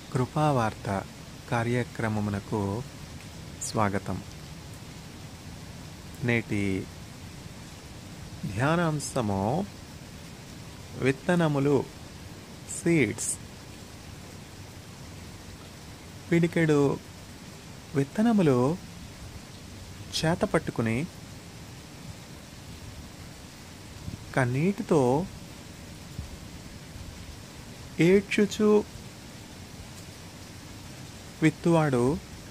కృపావార్త కార్యక్రమమునకు స్వాగతం నేటి ధ్యానాంశము విత్తనములు సీడ్స్ పిడికెడు విత్తనములు చేత పట్టుకుని కన్నీటితో ఏడ్చుచు విత్తువాడు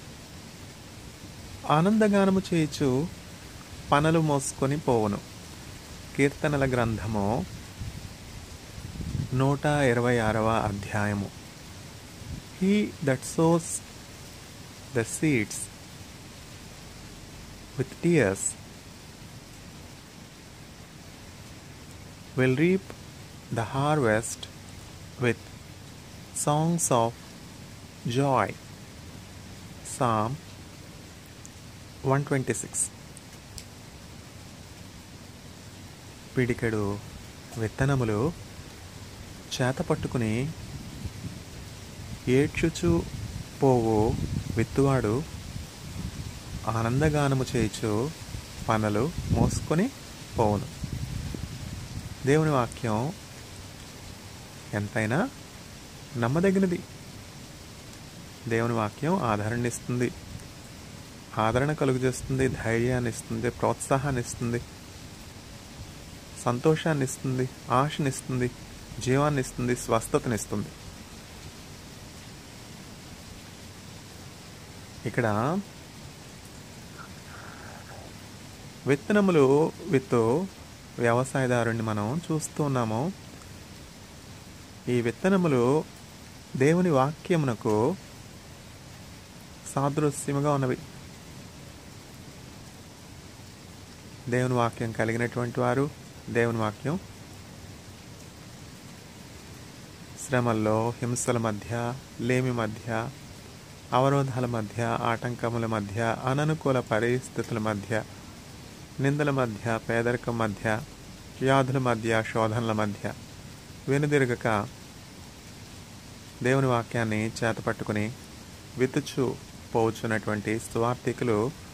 ఆనందగానము చేయుచు పనలు మోసుకొని పోవును కీర్తనల గ్రంథము నూట ఇరవై ఆరవ అధ్యాయము he that sows the seeds with tears will reap the harvest with songs of joy. Psalm 126 పిడికెడు విత్తనములు చేత పట్టుకుని ఏడ్చుచు పోవు విత్తువాడు ఆనందగానము చేయుచు పనులు మోసుకొని పోవును దేవుని వాక్యం ఎంతైనా నమ్మదగినది దేవుని వాక్యం ఆదరణ ఇస్తుంది ఆదరణ కలుగజేస్తుంది ధైర్యాన్ని ఇస్తుంది ప్రోత్సాహాన్ని ఇస్తుంది సంతోషాన్ని ఇస్తుంది ఆశనిస్తుంది జీవాన్ని ఇస్తుంది స్వస్థతనిస్తుంది ఇక్కడ విత్తనములు విత్తు వ్యవసాయదారుని మనం చూస్తూ ఉన్నాము ఈ విత్తనములు దేవుని వాక్యమునకు సాదృశ్యముగా ఉన్నవి దేవుని వాక్యం కలిగినటువంటి వారు దేవుని వాక్యం శ్రమల్లో హింసల మధ్య లేమి మధ్య అవరోధాల మధ్య ఆటంకముల మధ్య అననుకూల పరిస్థితుల మధ్య నిందల మధ్య పేదరికం మధ్య వ్యాధుల మధ్య శోధనల మధ్య వెనుదిరగక దేవుని వాక్యాన్ని చేతపట్టుకుని వితుచు పోవచ్చున్నటువంటి స్వార్థికులు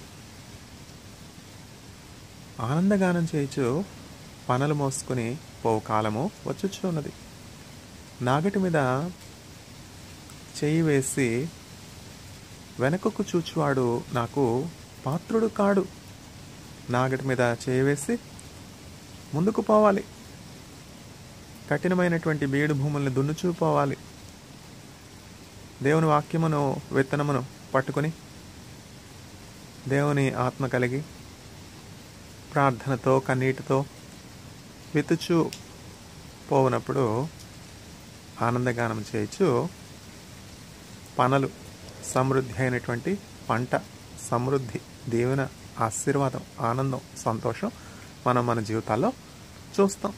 ఆనందగానం చేయుచు పనులు మోసుకుని పోవు కాలము వచ్చుచు ఉన్నది నాగటి మీద చేయి వేసి వెనకకు చూచువాడు నాకు పాత్రుడు కాడు నాగటి మీద చేయవేసి ముందుకు పోవాలి కఠినమైనటువంటి బీడు భూముల్ని దున్నుచూ పోవాలి దేవుని వాక్యమును విత్తనమును పట్టుకొని దేవుని ఆత్మ కలిగి ప్రార్థనతో కన్నీటితో విత్తుచూ పోవునప్పుడు ఆనందగానం చేయొచ్చు పనులు సమృద్ధి అయినటువంటి పంట సమృద్ధి దీవెన ఆశీర్వాదం ఆనందం సంతోషం మనం మన జీవితాల్లో చూస్తాం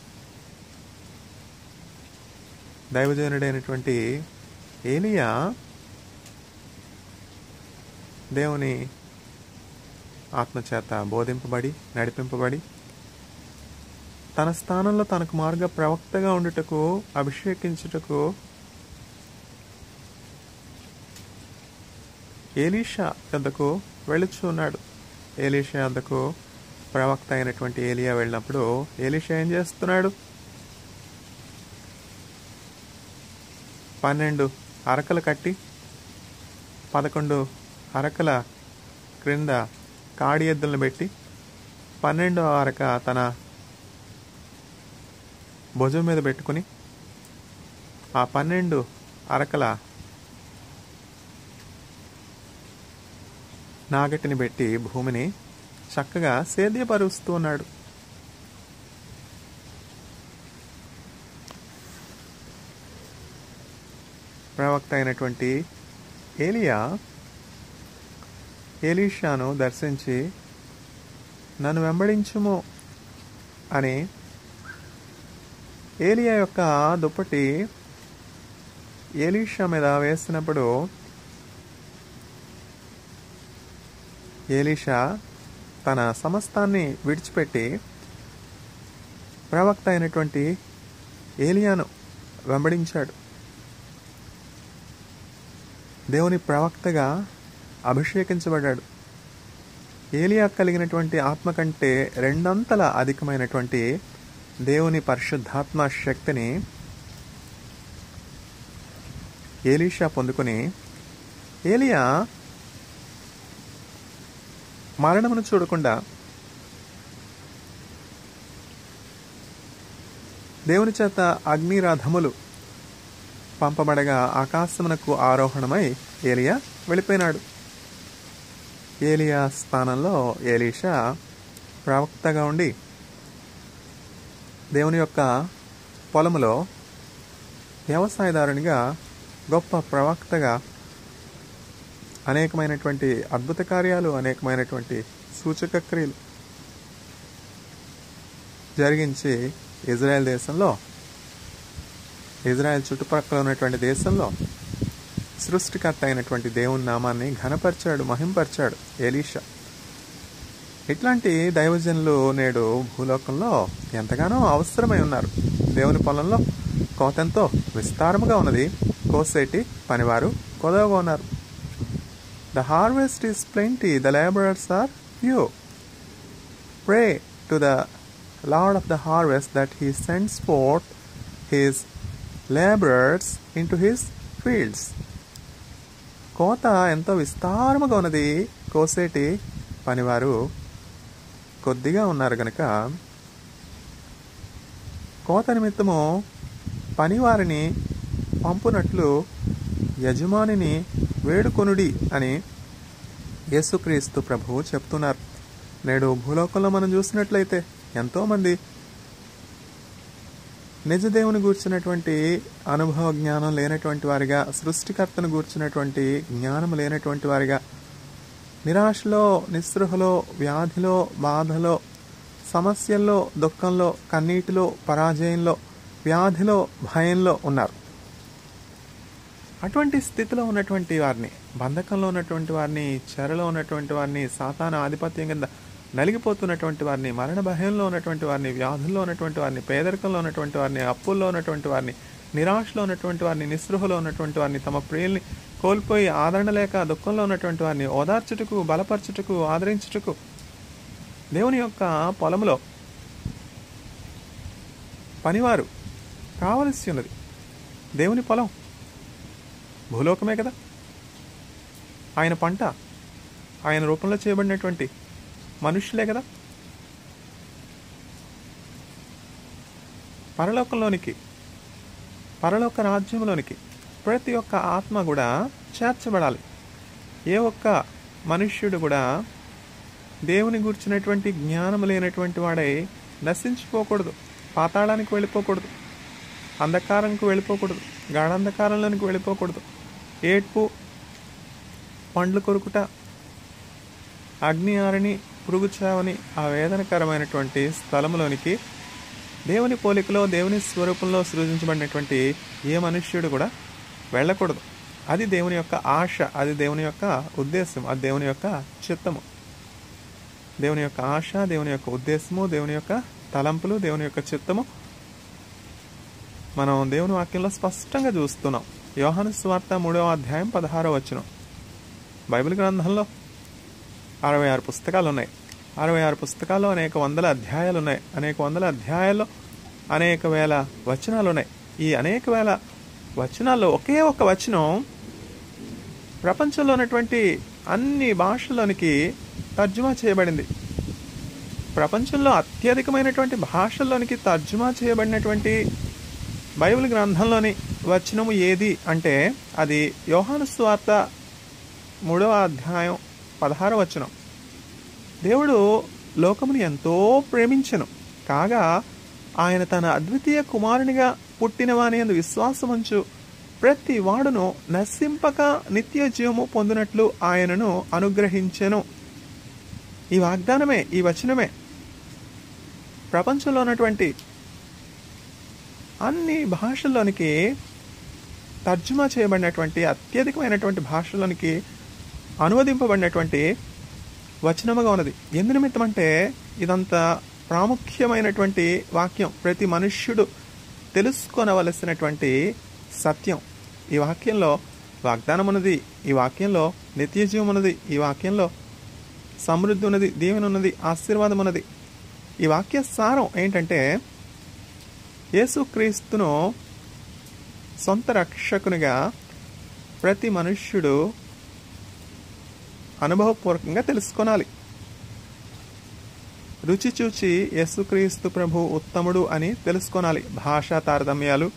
దైవజనుడైనటువంటి ఏలియా దేవుని ఆత్మచేత బోధింపబడి నడిపింపబడి తన స్థానంలో తనకు మార్గ ప్రవక్తగా ఉండుటకు అభిషేకించుటకు ఏలీషా యొద్దకు వెళ్ళుచు ఉన్నాడు ఏలీషా యొద్దకు ప్రవక్త అయినటువంటి ఏలియా వెళ్ళినప్పుడు ఏలీషా ఏం చేస్తున్నాడు పన్నెండు అరకలు కట్టి పదకొండు అరకల క్రింద కాడి ఎద్దులను పెట్టి పన్నెండో అరక తన భుజం మీద పెట్టుకుని ఆ పన్నెండు అరకల నాగటిని పెట్టి భూమిని చక్కగా సేద్యపరుస్తూ ఉన్నాడు ప్రవక్త అయినటువంటి ఏలియా ఏలీషాను దర్శించి నన్ను వెంబడించుము అని ఏలియా యొక్క దుప్పటి ఏలీషా మీద వేసినప్పుడు ఏలీషా తన సమస్తాన్ని విడిచిపెట్టి ప్రవక్త అయినటువంటి ఏలియాను వెంబడించాడు దేవుని ప్రవక్తగా అభిషేకించబడ్డాడు ఏలియా కలిగినటువంటి ఆత్మ కంటే రెండంతల అధికమైనటువంటి దేవుని పరిశుద్ధాత్మ శక్తిని ఏలీషా పొందుకొని ఏలియా మరణమును చూడకుండా దేవుని చేత అగ్నిరాధములు పంపబడగా ఆకాశమునకు ఆరోహణమై ఏలియా వెళ్ళిపోయినాడు ఏలియా స్థానంలో ఏలీషా ప్రవక్తగా ఉండి దేవుని యొక్క పొలములో వ్యవసాయదారునిగా గొప్ప ప్రవక్తగా అనేకమైనటువంటి అద్భుత కార్యాలు అనేకమైనటువంటి సూచక క్రియలు జరిగించి ఇజ్రాయెల్ దేశంలో ఇజ్రాయెల్ చుట్టుపక్కల ఉన్నటువంటి దేశంలో సృష్టికర్త అయినటువంటి దేవుని నామాన్ని ఘనపరిచాడు మహింపరిచాడు ఎలీషా ఇట్లాంటి దైవజనులు నేడు భూలోకంలో ఎంతగానో అవసరమై ఉన్నారు దేవుని పొలంలో కోతెంతో విస్తారముగా ఉన్నది కోసేటి పనివారు కొదవగా ఉన్నారు the harvest is plenty the labourers are few pray to the Lord of the harvest that he sends forth his labourers into his fields కోత ఎంతో విస్తారముగా ఉన్నది కోసేటి పనివారు కొద్దిగా ఉన్నారు గనక కోత నిమిత్తము పనివారిని పంపునట్లు యజమానిని వేడుకొనుడి అని యేసుక్రీస్తు ప్రభువు చెప్తున్నారు నేడు భూలోకంలో మనం చూసినట్లయితే ఎంతోమంది నిజదేవుని గూర్చినటువంటి అనుభవ జ్ఞానం లేనటువంటి వారిగా సృష్టికర్తను గూర్చినటువంటి జ్ఞానం లేనటువంటి వారిగా నిరాశలో నిస్పృహలో వ్యాధిలో బాధలో సమస్యల్లో దుఃఖంలో కన్నీటిలో పరాజయంలో వ్యాధిలో భయంలో ఉన్నారు అటువంటి స్థితిలో ఉన్నటువంటి వారిని బంధకంలో ఉన్నటువంటి వారిని చెరలో ఉన్నటువంటి వారిని సాతాన ఆధిపత్యం కింద నలిగిపోతున్నటువంటి వారిని మరణ భయంలో ఉన్నటువంటి వారిని వ్యాధుల్లో ఉన్నటువంటి వారిని పేదరికంలో ఉన్నటువంటి వారిని అప్పుల్లో ఉన్నటువంటి వారిని నిరాశలో ఉన్నటువంటి వారిని నిస్పృహలో ఉన్నటువంటి వారిని తమ ప్రియుల్ని కోల్పోయి ఆదరణ లేక దుఃఖంలో ఉన్నటువంటి వారిని ఓదార్చుటకు బలపరచుటకు ఆదరించుటకు దేవుని యొక్క పొలంలో పనివారు కావలసి ఉన్నది దేవుని పొలం భూలోకమే కదా ఆయన పంట ఆయన రూపంలో చేయబడినటువంటి మనుష్యులే కదా పరలోకంలోనికి పరలోక రాజ్యంలోనికి ప్రతి ఒక్క ఆత్మ కూడా చేర్చబడాలి ఏ ఒక్క మనుష్యుడు కూడా దేవుని గుర్చినటువంటి జ్ఞానం లేనటువంటి వాడై నశించిపోకూడదు పాతాళానికి వెళ్ళిపోకూడదు అంధకారంకు వెళ్ళిపోకూడదు గాఢంధకారంలోనికి వెళ్ళిపోకూడదు ఏడ్పు పండ్లు కొరుకుట అగ్ని ఆరని పురుగు చావని ఆ వేదనకరమైనటువంటి స్థలంలోనికి దేవుని పోలికలో దేవుని స్వరూపంలో సృజించబడినటువంటి ఏ మనుష్యుడు కూడా వెళ్ళకూడదు అది దేవుని యొక్క ఆశ అది దేవుని యొక్క ఉద్దేశం అది దేవుని యొక్క చిత్తము దేవుని యొక్క ఆశ దేవుని యొక్క ఉద్దేశము దేవుని యొక్క తలంపులు దేవుని యొక్క చిత్తము మనం దేవుని వాక్యంలో స్పష్టంగా చూస్తున్నాం యోహాను స్వార్త మూడవ అధ్యాయం పదహారో వచనం బైబిల్ గ్రంథంలో అరవై ఆరు పుస్తకాలు ఉన్నాయి అరవై ఆరు పుస్తకాల్లో అనేక వందల అధ్యాయాలు ఉన్నాయి అనేక వందల అధ్యాయాల్లో అనేక వేల వచనాలు ఉన్నాయి ఈ అనేక వేల వచనాల్లో ఒకే ఒక వచనం ప్రపంచంలో ఉన్నటువంటి అన్ని భాషల్లోనికి తర్జుమా చేయబడింది ప్రపంచంలో అత్యధికమైనటువంటి భాషల్లోనికి తర్జుమా చేయబడినటువంటి బైబిల్ గ్రంథంలోని వచనము ఏది అంటే అది యోహాను స్వార్త మూడవ అధ్యాయం పదహార వచనం దేవుడు లోకమును ఎంతో ప్రేమించెను కాగా ఆయన తన అద్వితీయ కుమారునిగా పుట్టినవాని అందు విశ్వాసముంచు ప్రతి వాడును నశింపక నిత్య జీవము పొందినట్లు ఆయనను అనుగ్రహించెను ఈ వాగ్దానమే ఈ వచనమే ప్రపంచంలో ఉన్నటువంటి అన్ని భాషల్లోనికి తర్జుమా చేయబడినటువంటి అత్యధికమైనటువంటి భాషల్లోనికి అనువదింపబడినటువంటి వచనముగా ఉన్నది ఎందు నిమిత్తం అంటే ఇదంతా ప్రాముఖ్యమైనటువంటి వాక్యం ప్రతి మనుష్యుడు తెలుసుకొనవలసినటువంటి సత్యం ఈ వాక్యంలో వాగ్దానం ఉన్నది ఈ వాక్యంలో నిత్య జీవం ఉన్నది ఈ వాక్యంలో సమృద్ధి ఉన్నది దీవెన ఉన్నది ఆశీర్వాదం ఉన్నది ఈ వాక్య సారం ఏంటంటే యేసుక్రీస్తును సొంత రక్షకునిగా ప్రతి మనుష్యుడు అనుభవపూర్వకంగా తెలుసుకొనాలి రుచి చూచి యేసుక్రీస్తు ప్రభు ఉత్తముడు అని తెలుసుకొనాలి భాషా తారతమ్యాలు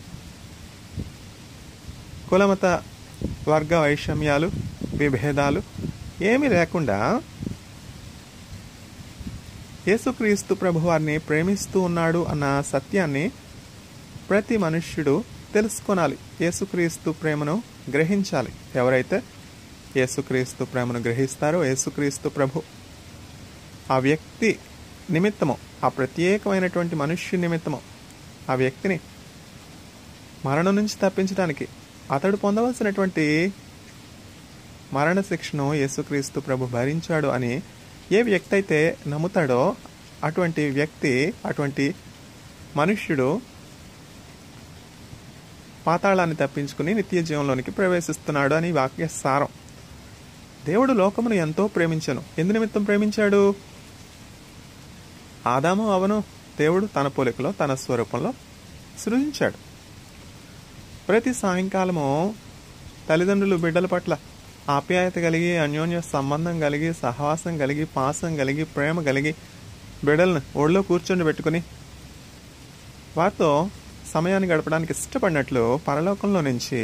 కులమత వర్గ వైషమ్యాలు విభేదాలు ఏమీ లేకుండా యేసుక్రీస్తు ప్రభు వారిని ప్రేమిస్తూ ఉన్నాడు అన్న సత్యాన్ని ప్రతి మనుష్యుడు తెలుసుకొనాలి యేసుక్రీస్తు ప్రేమను గ్రహించాలి ఎవరైతే యేసుక్రీస్తు ప్రేమను గ్రహిస్తారో యేసుక్రీస్తు ప్రభు ఆ వ్యక్తి నిమిత్తము ఆ ప్రత్యేకమైనటువంటి మనుష్యు నిమిత్తము ఆ వ్యక్తిని మరణం నుంచి తప్పించడానికి అతడు పొందవలసినటువంటి మరణ శిక్షను యేసుక్రీస్తు ప్రభు భరించాడు అని ఏ వ్యక్తి అయితే నమ్ముతాడో అటువంటి వ్యక్తి అటువంటి మనుష్యుడు పాతాళాన్ని తప్పించుకుని నిత్య జీవంలోనికి ప్రవేశిస్తున్నాడు అని వాక్య సారం దేవుడు లోకమును ఎంతో ప్రేమించను ఎందు నిమిత్తం ప్రేమించాడు ఆదాము అవను దేవుడు తన పోలికలో తన స్వరూపంలో సృజించాడు ప్రతి సాయంకాలము తల్లిదండ్రులు బిడ్డల పట్ల ఆప్యాయత కలిగి అన్యోన్య సంబంధం కలిగి సహవాసం కలిగి పాసం కలిగి ప్రేమ కలిగి బిడ్డలను ఒళ్ళో కూర్చొని పెట్టుకుని వారితో సమయాన్ని గడపడానికి ఇష్టపడినట్లు పరలోకంలో నుంచి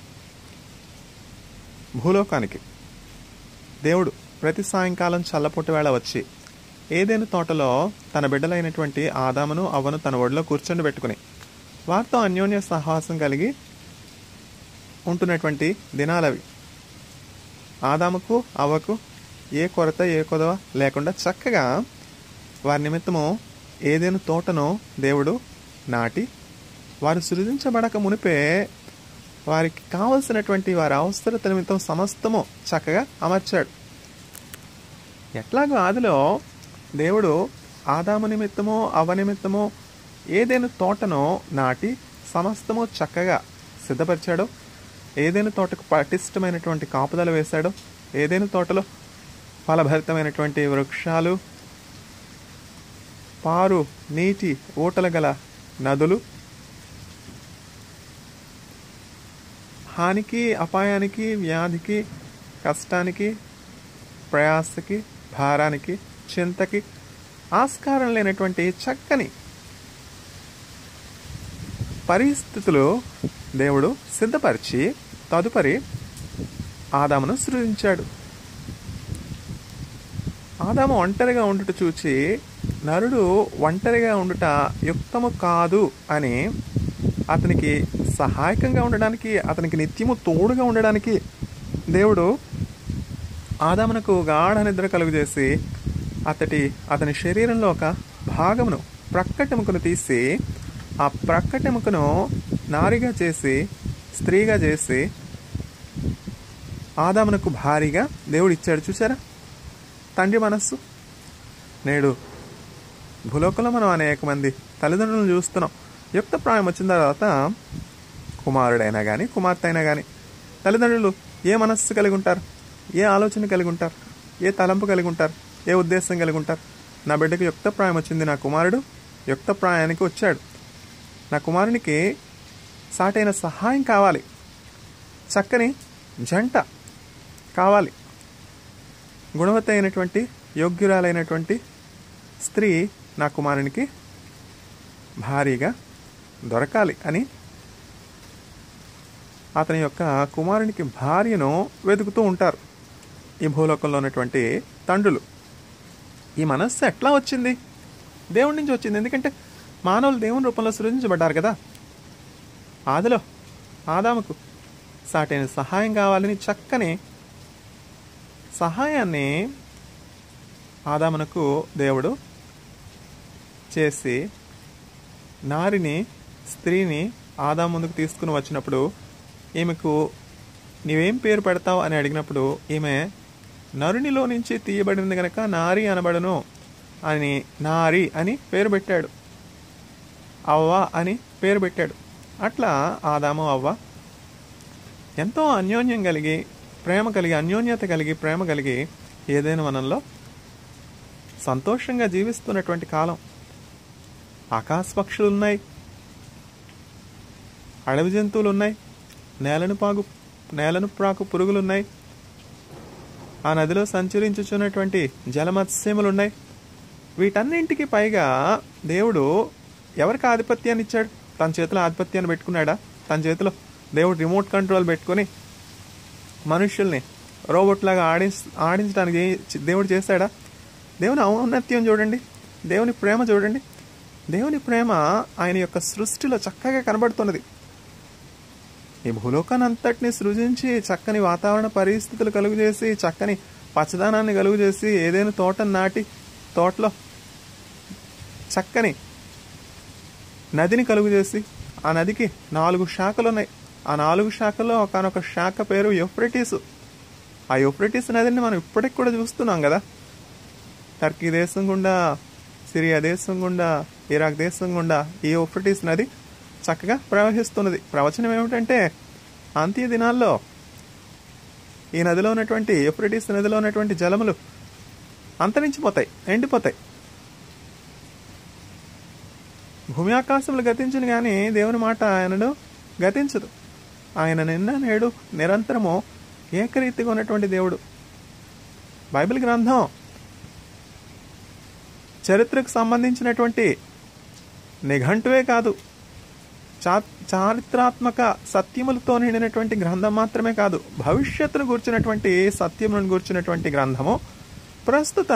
భూలోకానికి దేవుడు ప్రతి సాయంకాలం చల్లపొట్టు వేళ వచ్చి ఏదైనా తోటలో తన బిడ్డలైనటువంటి ఆదామును అవ్వను తన ఒడిలో కూర్చొని పెట్టుకుని వారితో అన్యోన్య సహవాసం కలిగి ఉంటున్నటువంటి దినాలవి ఆదాముకు అవ్వకు ఏ కొరత ఏ కొదవ లేకుండా చక్కగా వారి నిమిత్తము ఏదైనా తోటను దేవుడు నాటి వారు సృజించబడక మునిపే వారికి కావలసినటువంటి వారి అవసరత నిమిత్తం సమస్తము చక్కగా అమర్చాడు ఎట్లాగో ఆదిలో దేవుడు ఆదాము నిమిత్తమో అవ నిమిత్తమో ఏదైనా తోటను నాటి సమస్తము చక్కగా సిద్ధపరిచాడో ఏదైనా తోటకు పటిష్టమైనటువంటి కాపుదల వేశాడో ఏదైనా తోటలో ఫలభరితమైనటువంటి వృక్షాలు పారు నీటి ఊటల గల నదులు హానికి అపాయానికి వ్యాధికి కష్టానికి ప్రయాసకి భారానికి చింతకి ఆస్కారం లేనటువంటి చక్కని పరిస్థితులు దేవుడు సిద్ధపరిచి తదుపరి ఆదామును సృజించాడు ఆదాము ఒంటరిగా ఉండుట చూచి నరుడు ఒంటరిగా ఉండుట యుక్తము కాదు అని అతనికి సహాయకంగా ఉండడానికి అతనికి నిత్యము తోడుగా ఉండడానికి దేవుడు ఆదామునకు గాఢ నిద్ర కలుగజేసి అతడి అతని శరీరంలో ఒక భాగమును ప్రక్కటెముకను తీసి ఆ ప్రక్కటెముకను నారిగా చేసి స్త్రీగా చేసి ఆదామునకు భారీగా దేవుడు ఇచ్చాడు చూసారా తండ్రి మనస్సు నేడు భూలోకంలో మనం అనేక మంది తల్లిదండ్రులను చూస్తున్నాం యుక్త ప్రాయం వచ్చిన తర్వాత కుమారుడైనా కానీ కుమార్తె అయినా కానీ తల్లిదండ్రులు ఏ మనస్సు కలిగి ఉంటారు ఏ ఆలోచన కలిగి ఉంటారు ఏ తలంపు కలిగి ఉంటారు ఏ ఉద్దేశం కలిగి ఉంటారు నా బిడ్డకు యుక్త ప్రాయం వచ్చింది నా కుమారుడు యుక్త ప్రాయానికి వచ్చాడు నా కుమారునికి సాటైన సహాయం కావాలి చక్కని జంట కావాలి గుణవత్త అయినటువంటి యోగ్యురాలైనటువంటి స్త్రీ నా కుమారునికి భారీగా దొరకాలి అని అతని యొక్క కుమారునికి భార్యను వెతుకుతూ ఉంటారు ఈ భూలోకంలో ఉన్నటువంటి తండ్రులు ఈ మనస్సు ఎట్లా వచ్చింది దేవుడి నుంచి వచ్చింది ఎందుకంటే మానవులు దేవుని రూపంలో సృజించబడ్డారు కదా ఆదిలో ఆదాముకు సాటైన సహాయం కావాలని చక్కని సహాయాన్ని ఆదామునకు దేవుడు చేసి నారిని స్త్రీని ఆదాం ముందుకు తీసుకుని వచ్చినప్పుడు ఈమెకు నీవేం పేరు పెడతావు అని అడిగినప్పుడు ఈమె నరునిలో నుంచి తీయబడింది గనక నారి అనబడను అని నారి అని పేరు పెట్టాడు అవ్వ అని పేరు పెట్టాడు అట్లా ఆదాము అవ్వ ఎంతో అన్యోన్యం కలిగి ప్రేమ కలిగి అన్యోన్యత కలిగి ప్రేమ కలిగి ఏదైనా వనంలో సంతోషంగా జీవిస్తున్నటువంటి కాలం ఆకాశ పక్షులు ఉన్నాయి అడవి జంతువులు ఉన్నాయి నేలను పాగు నేలను ప్రాకు పురుగులు ఉన్నాయి ఆ నదిలో సంచరించుచున్నటువంటి జలమత్స్యములు ఉన్నాయి వీటన్నింటికి పైగా దేవుడు ఎవరికి ఆధిపత్యాన్ని ఇచ్చాడు తన చేతిలో ఆధిపత్యాన్ని పెట్టుకున్నాడా తన చేతిలో దేవుడు రిమోట్ కంట్రోల్ పెట్టుకొని మనుషుల్ని రోబోట్ లాగా ఆడించ ఆడించడానికి ఏ- దేవుడు చేశాడా దేవుని ఔన్నత్యం చూడండి దేవుని ప్రేమ చూడండి దేవుని ప్రేమ ఆయన యొక్క సృష్టిలో చక్కగా కనబడుతున్నది ఈ భూలోకాన్ని అంతటిని సృజించి చక్కని వాతావరణ పరిస్థితులు కలుగు చేసి చక్కని పచ్చదనాన్ని కలుగు చేసి ఏదైనా తోటను నాటి తోటలో చక్కని నదిని కలుగు చేసి ఆ నదికి నాలుగు శాఖలు ఉన్నాయి ఆ నాలుగు శాఖల్లో ఒకనొక శాఖ పేరు యూఫ్రటీస్ ఆ యూఫ్రటీస్ నదిని మనం ఇప్పటికి కూడా చూస్తున్నాం కదా టర్కీ దేశం గుండా సిరియా దేశం గుండా ఇరాక్ దేశం గుండా ఈ యూఫ్రటీస్ నది చక్కగా ప్రవహిస్తున్నది ప్రవచనం ఏమిటంటే అంత్య దినాల్లో ఈ నదిలో ఉన్నటువంటి యూఫ్రటీస్ నదిలో ఉన్నటువంటి జలములు అంతరించిపోతాయి ఎండిపోతాయి భూమి ఆకాశములు గతించును కానీ దేవుని మాట ఆయనను గతించదు ఆయన నిన్న నేడు నిరంతరము ఏకరీతిగా ఉన్నటువంటి దేవుడు బైబిల్ గ్రంథం చరిత్రకు సంబంధించినటువంటి నిఘంటువే కాదు చా చారిత్రాత్మక సత్యములతో నిండినటువంటి గ్రంథం మాత్రమే కాదు భవిష్యత్తును గూర్చినటువంటి సత్యములను గూర్చినటువంటి గ్రంథము ప్రస్తుత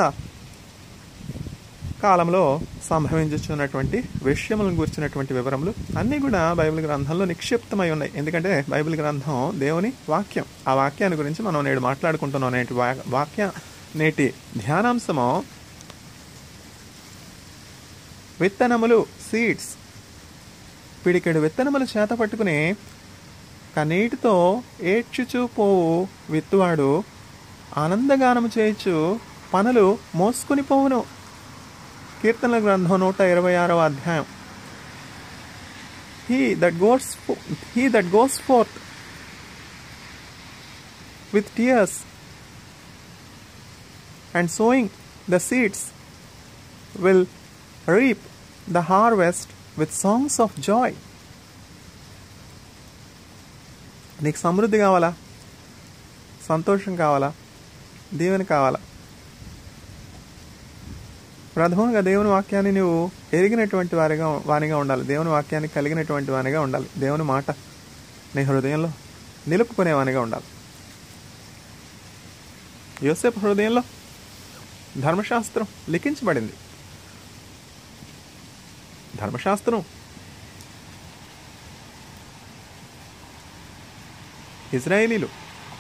కాలంలో సంభవించుచున్నటువంటి విషయములను గురించినటువంటి వివరములు అన్నీ కూడా బైబిల్ గ్రంథంలో నిక్షిప్తమై ఉన్నాయి ఎందుకంటే బైబిల్ గ్రంథం దేవుని వాక్యం ఆ వాక్యాన్ని గురించి మనం నేడు మాట్లాడుకుంటున్నాం నేటి వా- వాక్య నేటి ధ్యానాంశము విత్తనములు సీడ్స్ పిడికెడు విత్తనములు చేత పట్టుకుని కన్నీటితో ఏడ్చుచూ పోవు విత్తువాడు ఆనందగానము చేయొచ్చు పనులు మోసుకుని పోవును కీర్తనల గ్రంథం నూట ఇరవై ఆరవ అధ్యాయం he that goes he that goes forth with tears and sowing the seeds will reap the harvest with songs of joy నీకు సమృద్ధి కావాలా సంతోషం కావాలా దీవెన కావాలా ప్రథమంగా దేవుని వాక్యాన్ని నువ్వు ఎరిగినటువంటి వారిగా వానిగా ఉండాలి దేవుని వాక్యాన్ని కలిగినటువంటి వానిగా ఉండాలి దేవుని మాట నీ హృదయంలో నిలుపుకునేవానిగా ఉండాలి యోసేపు హృదయంలో ధర్మశాస్త్రం లిఖించబడింది ధర్మశాస్త్రం ఇజ్రాయేలీలు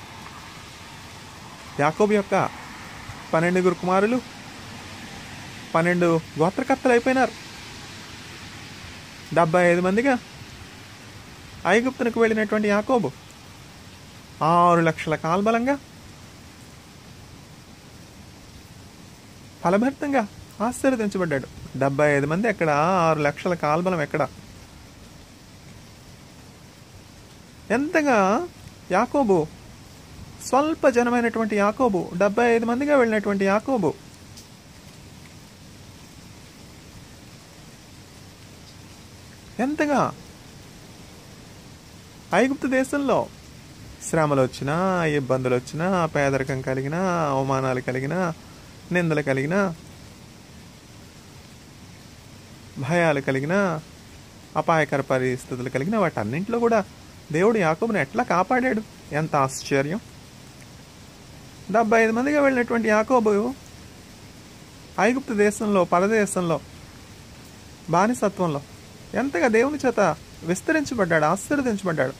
యాకోబు యొక్క పన్నెండుగురు కుమారులు పన్నెండు గోత్రకర్తలు అయిపోయినారు డెబ్బై ఐదు మందిగా ఐగుప్తునికి వెళ్ళినటువంటి యాకోబు ఆరు లక్షల కాల్బలంగా ఫలభరితంగా ఆశీర్వదించబడ్డాడు డెబ్బై ఐదు మంది ఎక్కడ ఆరు లక్షల కాల్బలం ఎక్కడ ఎంతగా యాకోబు స్వల్ప జనమైనటువంటి యాకోబు డెబ్బై ఐదు మందిగా వెళ్ళినటువంటి యాకోబు ఎంతగా ఐగుప్తు దేశంలో శ్రమలు వచ్చినా ఇబ్బందులు వచ్చినా పేదరికం కలిగినా అవమానాలు కలిగినా నిందలు కలిగినా భయాలు కలిగినా అపాయకర పరిస్థితులు కలిగిన వాటన్నింటిలో కూడా దేవుడు యాకోబుని ఎట్లా కాపాడాడు ఎంత ఆశ్చర్యం డెబ్బై ఐదు మందిగా వెళ్ళినటువంటి యాకోబు ఐగుప్తు దేశంలో పరదేశంలో బానిసత్వంలో ఎంతగా దేవుని చేత విస్తరించబడ్డాడు ఆశీర్వదించబడ్డాడు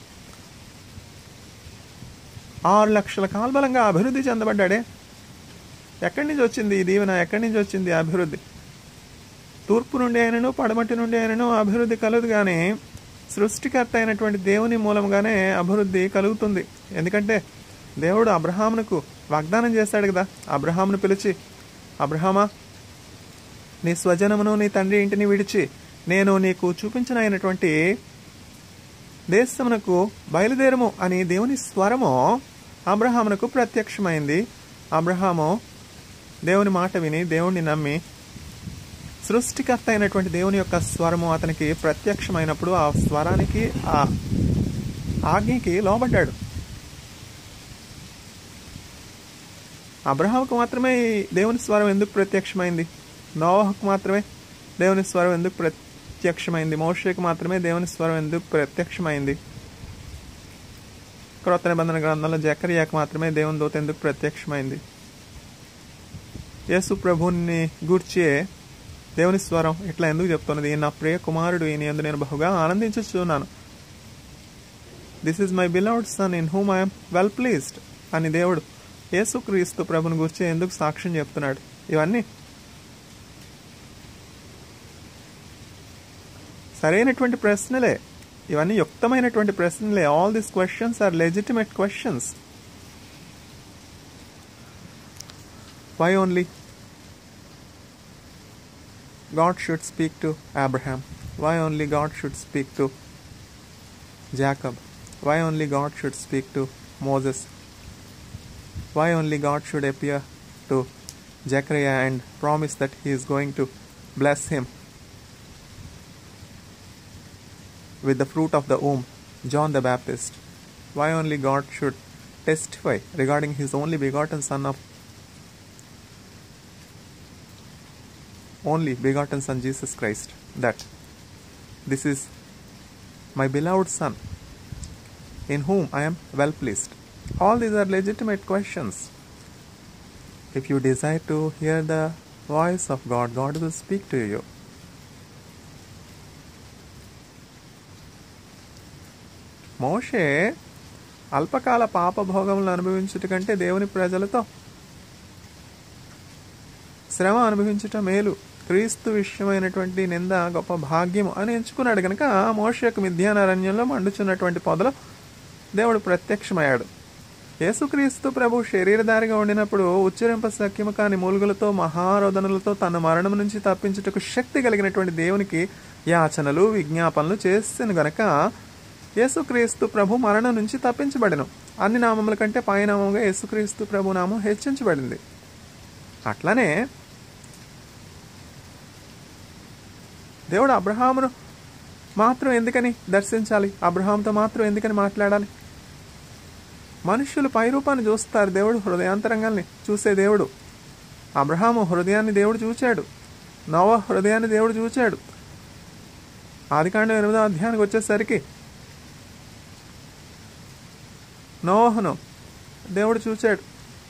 ఆరు లక్షల కాల్బలంగా అభివృద్ధి చెందబడ్డాడే ఎక్కడి నుంచి వచ్చింది ఈ దీవెన ఎక్కడి నుంచి వచ్చింది ఈ అభివృద్ధి తూర్పు నుండి అయినను పడమటి నుండి అయినను అభివృద్ధి కలదు కానీ సృష్టికర్త అయినటువంటి దేవుని మూలంగానే అభివృద్ధి కలుగుతుంది ఎందుకంటే దేవుడు అబ్రహామునకు వాగ్దానం చేశాడు కదా అబ్రహామును పిలిచి అబ్రహామా నీ స్వజనమును నీ తండ్రి ఇంటిని విడిచి నేను నీకు చూపించిన అయినటువంటి దేశమునకు బయలుదేరము అని దేవుని స్వరము అబ్రహామునకు ప్రత్యక్షమైంది అబ్రహాము దేవుని మాట విని దేవుణ్ణి నమ్మి సృష్టికర్త అయినటువంటి దేవుని యొక్క స్వరము అతనికి ప్రత్యక్షమైనప్పుడు ఆ స్వరానికి ఆ ఆజ్ఞకి లోబడ్డాడు అబ్రహాముకు మాత్రమే ఈ దేవుని స్వరం ఎందుకు ప్రత్యక్షమైంది నోవహకు మాత్రమే దేవుని స్వరం ఎందుకు ప్రత్యక్షమైంది మోషేకు మాత్రమే దేవుని స్వరం ఎందుకు ప్రత్యక్షమైంది క్రొత్త నిబంధన గ్రంథంలో జకరియాకు మాత్రమే దేవుని దూత ఎందుకు ప్రత్యక్షమైంది యేసు ప్రభుని గూర్చే దేవుని స్వరం ఇట్లా ఎందుకు చెప్తున్నది "ఈయన నా ప్రియ కుమారుడు ఈయన ఎందు నేను బహుగా ఆనందించుచున్నాను this is my beloved son in whom I'm well pleased అని దేవుడు యేసుక్రీస్తు ప్రభుని గురించి ఎందుకు సాక్ష్యం చెప్తున్నాడు ఇవన్నీ సరైనటువంటి ప్రశ్నలే ఇవన్నీ యుక్తమైనటువంటి ప్రశ్నలే all these questions are legitimate questions why only God should speak to Abraham? Why only God should speak to Jacob? Why only God should speak to Moses? Why only God should appear to Zechariah and promise that he is going to bless him with the fruit of the womb, John the Baptist? Why only God should testify regarding his only begotten Son of only begotten Son Jesus Christ that this is my beloved Son in whom I am well pleased. All these are legitimate questions. If you desire to hear the voice of God, God will speak to you. మోషే అల్పకాల పాపభోగములను అనుభవించుట కంటే దేవుని ప్రజలతో శ్రమ అనుభవించుట మేలు క్రీస్తు విషయమైనటువంటి నింద గొప్ప భాగ్యము అని ఎంచుకున్నాడు కనుక మోషకు మిథ్యానారణ్యంలో మండుచున్నటువంటి పొదలో దేవుడు ప్రత్యక్షమయ్యాడు యేసుక్రీస్తు ప్రభు శరీరధారిగా ఉండినప్పుడు ఉచ్చరింప సఖ్యము కాని మూలుగులతో మహారోదనలతో తన మరణం నుంచి తప్పించుటకు శక్తి కలిగినటువంటి దేవునికి యాచనలు విజ్ఞాపనలు చేసిన గనక యేసుక్రీస్తు ప్రభు మరణం నుంచి తప్పించబడను అన్ని నామముల కంటే పైనామంగా యేసుక్రీస్తు ప్రభు నామం హెచ్చించబడింది అట్లనే దేవుడు అబ్రహామును మాత్రం ఎందుకని దర్శించాలి అబ్రహాంతో మాత్రం ఎందుకని మాట్లాడాలి మనుష్యులు పైరూపాన్ని చూస్తారు దేవుడు హృదయాంతరంగాల్ని చూసే దేవుడు అబ్రహాము హృదయాన్ని దేవుడు చూచాడు నవ హృదయాన్ని దేవుడు చూచాడు ఆదికాండం ఎనిమిదో అధ్యాయానికి వచ్చేసరికి నోహను దేవుడు చూచాడు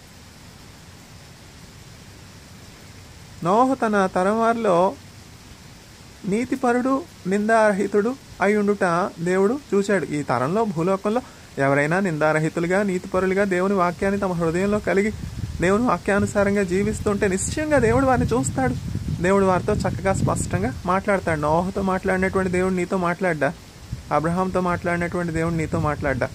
నోహు తన తరం వారిలో నీతిపరుడు నిందారహితుడు అయ్యుండుట దేవుడు చూశాడు ఈ తరంలో భూలోకంలో ఎవరైనా నిందారహితులుగా నీతిపరులుగా దేవుని వాక్యాన్ని తమ హృదయంలో కలిగి దేవుని వాక్యానుసారంగా జీవిస్తుంటే నిశ్చయంగా దేవుడు వారిని చూస్తాడు దేవుడు వారితో చక్కగా స్పష్టంగా మాట్లాడతాడు నోహతో మాట్లాడినటువంటి దేవుడు నీతో మాట్లాడ్డా అబ్రహాంతో మాట్లాడినటువంటి దేవుడు నీతో మాట్లాడ్డా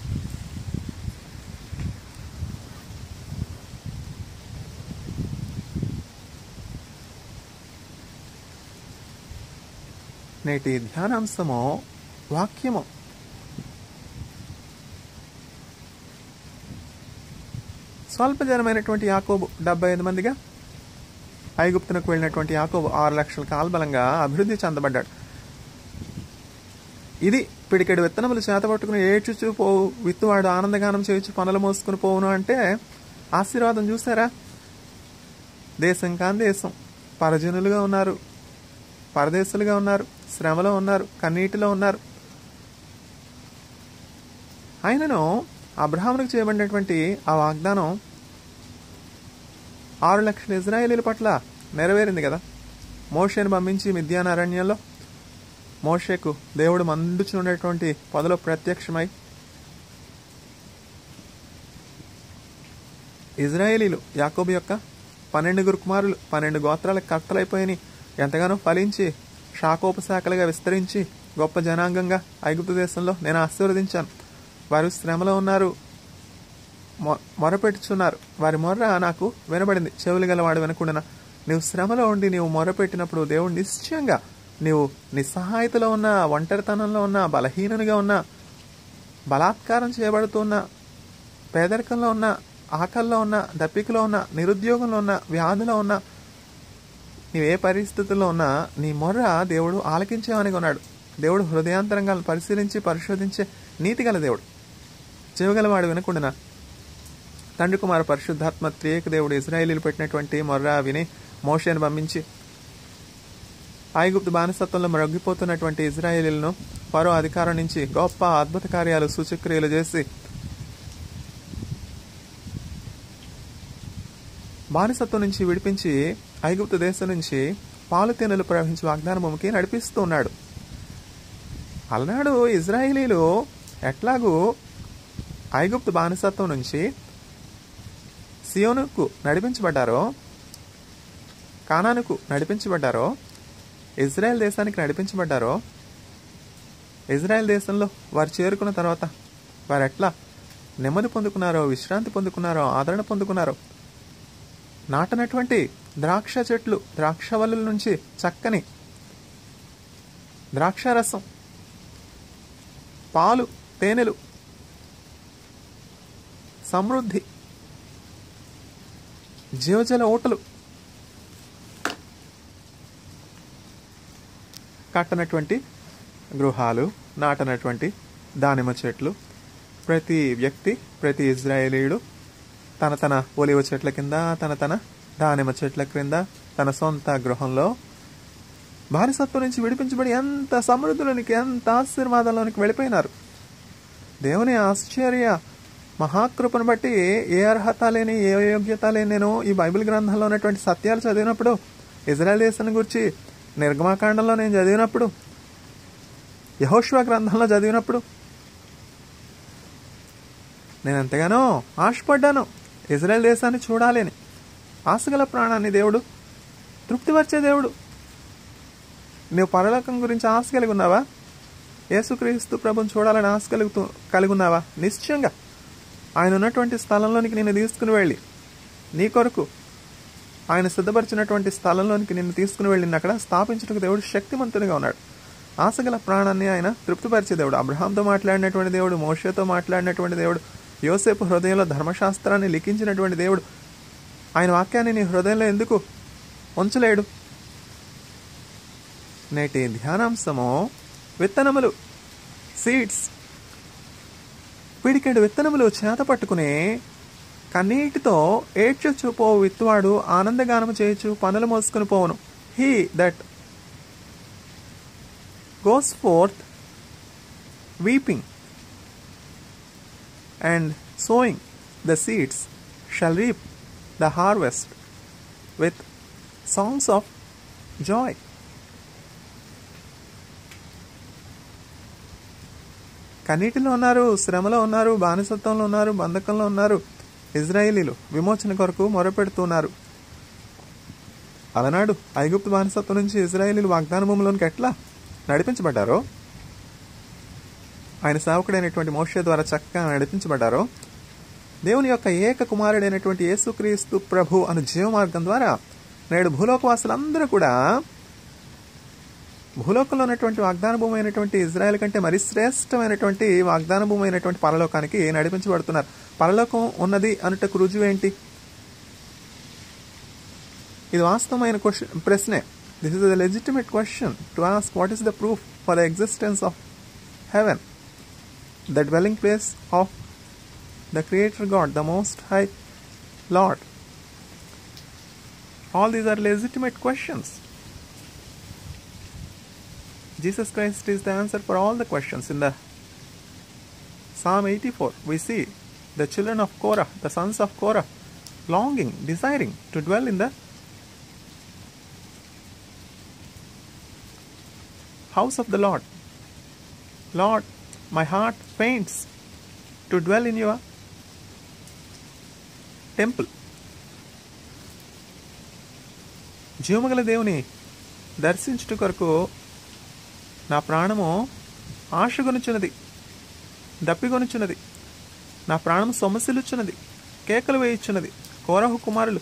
నేటి ధ్యానాంశము వాక్యము స్వల్పజనమైనటువంటి యాకోబు డెబ్బై ఐదు మందిగా ఐగుప్తునకు వెళ్ళినటువంటి యాకోబు ఆరు లక్షల కాల్బలంగా అభివృద్ధి చెందబడ్డాడు ఇది పిడికెడు విత్తనములు చేతపట్టుకుని ఏడ్చుచూ పోవు విత్తువాడు ఆనందగానం చేయొచ్చు పనులు మోసుకుని పోవును అంటే ఆశీర్వాదం చూసారా దేశం కాని దేశం పరజనులుగా ఉన్నారు పరదేశులుగా ఉన్నారు శ్రమలో ఉన్నారు కన్నీటిలో ఉన్నారు ఆయనను అబ్రహామునికి చేయబడినటువంటి ఆ వాగ్దానం ఆరు లక్షల ఇజ్రాయేలీల పట్ల నెరవేరింది కదా మోషేను పంపించి మిథ్యాన అరణ్యంలో మోషేకు దేవుడు మండుచున్నటువంటి పొదలో ప్రత్యక్షమై ఇజ్రాయేలీలు యాకోబు యొక్క పన్నెండుగురు కుమారులు పన్నెండు గోత్రాలకు కట్టలైపోయినాయి ఎంతగానో ఫలించి శాఖోపశాఖలుగా విస్తరించి గొప్ప జనాంగంగా ఐగుప్తు దేశంలో నేను ఆశీర్వదించాను వారు శ్రమలో ఉన్నారు మొ- మొరపెట్టుచున్నారు వారి మొర్ర నాకు వినబడింది చెవులు గలవాడు వినకుండా నీవు శ్రమలో ఉండి నీవు మొరపెట్టినప్పుడు దేవుడు నిశ్చయంగా నీవు నిస్సహాయతలో ఉన్న ఒంటరితనంలో ఉన్న బలహీనునిగా ఉన్న బలాత్కారం చేయబడుతున్న పేదరికంలో ఉన్న ఆకల్లో ఉన్న దప్పికలో ఉన్న నిరుద్యోగంలో ఉన్న వ్యాధిలో ఉన్న నీవు ఏ పరిస్థితుల్లో ఉన్నా నీ మొర్ర దేవుడు ఆలకించేవని ఉన్నాడు దేవుడు హృదయాంతరంగాలను పరిశీలించి పరిశోధించే నీతిగల దేవుడు జీవగలవాడు వినకుండా తండ్రి కుమార పరిశుద్ధాత్మ త్రియేక దేవుడు ఇజ్రాయేలీలు పెట్టినటువంటి మొర్ర విని మోషేను పంపించి ఐగుప్తు బానిసత్వంలో మ్రొగ్గిపోతున్నటువంటి ఇజ్రాయేలీలను పరో అధికారం నుంచి గొప్ప అద్భుత కార్యాలు సూచక్రియలు చేసి బానిసత్వం నుంచి విడిపించి ఐగుప్తు దేశం నుంచి పాలు తేనెలు ప్రవహించి వాగ్దాన భూమికి నడిపిస్తూ ఉన్నాడు అలనాడు ఇజ్రాయేలీలు ఎట్లాగూ ఐగుప్తు బానిసత్వం నుంచి సియోనుకు నడిపించబడ్డారో కానానుకు నడిపించబడ్డారో ఇజ్రాయెల్ దేశానికి నడిపించబడ్డారో ఇజ్రాయెల్ దేశంలో వారు చేరుకున్న తర్వాత వారు ఎట్లా నెమ్మది పొందుకున్నారో విశ్రాంతి పొందుకున్నారో ఆదరణ పొందుకున్నారో నాటనటువంటి ద్రాక్ష చెట్లు ద్రాక్ష వల్లుల నుంచి చక్కని ద్రాక్షారసం పాలు తేనెలు సమృద్ధి జీవజల ఓటలు కట్టనటువంటి గృహాలు నాటనటువంటి దానిమ్మ చెట్లు ప్రతి వ్యక్తి ప్రతి ఇజ్రాయేలీయుడు తన తన ఒలివ చెట్ల కింద తన తన దానిమ్మ చెట్ల క్రింద తన సొంత గృహంలో బానిసత్వం నుంచి విడిపించబడి ఎంత సమృద్ధిలోనికి ఎంత ఆశీర్వాదంలోనికి వెళ్ళిపోయినారు దేవుని ఆశ్చర్య మహాకృపను బట్టి ఏ అర్హత లేని ఏ యోగ్యత లేని నేను ఈ బైబిల్ గ్రంథంలో ఉన్నటువంటి సత్యాలు చదివినప్పుడు ఇజ్రాయెల్ దేశాన్ని గురించి నిర్గమాకాండంలో నేను చదివినప్పుడు యహోష్వా గ్రంథంలో చదివినప్పుడు నేను ఎంతగానో ఆశపడ్డాను ఇజ్రాయెల్ దేశాన్ని చూడాలి అని ఆశగల ప్రాణాన్ని దేవుడు తృప్తిపరిచే దేవుడు నువ్వు పరలోకం గురించి ఆశ కలిగి ఉన్నావా యేసుక్రీస్తు ప్రభుని చూడాలని ఆశ కలుగుతూ కలిగి ఉన్నావా నిశ్చయంగా ఆయన ఉన్నటువంటి స్థలంలోనికి నిన్ను తీసుకుని వెళ్ళి నీ కొరకు ఆయన సిద్ధపరిచినటువంటి స్థలంలోనికి నిన్ను తీసుకుని వెళ్ళిన అక్కడ స్థాపించడానికి దేవుడు శక్తిమంతునిగా ఉన్నాడు ఆశగల ప్రాణాన్ని ఆయన తృప్తిపరిచే దేవుడు అబ్రహాంతో మాట్లాడినటువంటి దేవుడు మోషేతో మాట్లాడినటువంటి దేవుడు యోసేపు హృదయంలో ధర్మశాస్త్రాన్ని లిఖించినటువంటి దేవుడు ఆయన వాక్యాన్ని నీ హృదయంలో ఎందుకు ఉంచలేడు నేటి ధ్యానాంశము విత్తనములు సీడ్స్ పిడికెడు విత్తనములు చేత పట్టుకుని కన్నీటితో ఏడ్చొచ్చు పో విత్తువాడు ఆనందగానము చేయొచ్చు పనులు మోసుకుని పోవును he that goes forth weeping and sowing the seeds shall reap the harvest with songs of joy కన్నీటిలో ఉన్నారు శ్రమలో ఉన్నారు బానిసత్వంలో ఉన్నారు బంధకంలో ఉన్నారు ఇజ్రాయేలీలు విమోచన కొరకు మొరపెడుతున్నారు అలనాడు ఐగుప్తు బానిసత్వం నుంచి ఇజ్రాయేలీలు వాగ్దాన భూమిలోనికి ఎట్లా నడిపించబడ్డారో ఆయన సేవకుడైనటువంటి మోషే ద్వారా చక్కగా నడిపించబడ్డారో దేవుని యొక్క ఏక కుమారుడైనటువంటి యేసుక్రీస్తు ప్రభు అను జీవ మార్గం ద్వారా నేడు భూలోకవాసులందరూ కూడా భూలోకంలో ఉన్నటువంటి వాగ్దాన భూమి అయినటువంటి ఇజ్రాయెల్ కంటే మరి శ్రేష్టమైనటువంటి వాగ్దాన భూమి అయినటువంటి పరలోకానికి నడిపించబడుతున్నారు పరలోకం ఉన్నది అనుటకు రుజువు ఏంటి ఇది వాస్తవమైన క్వశ్చన్ ప్రశ్నే this is the legitimate question to ask what is the proof for the existence of heaven the dwelling place of the Creator God, the Most High Lord. All these are legitimate questions. Jesus Christ is the answer for all the questions. In the Psalm 84, we see the children of Korah, the sons of Korah, longing, desiring to dwell in the house of the Lord. Lord, my heart faints to dwell in your temple జీవమగల దేవుని దర్శించుట కొరకు నా ప్రాణము ఆశగొనుచున్నది దప్పిగొనుచున్నది నా ప్రాణం సొమసిలుచున్నది కేకలు వేయుచున్నది కోరహు కుమారులు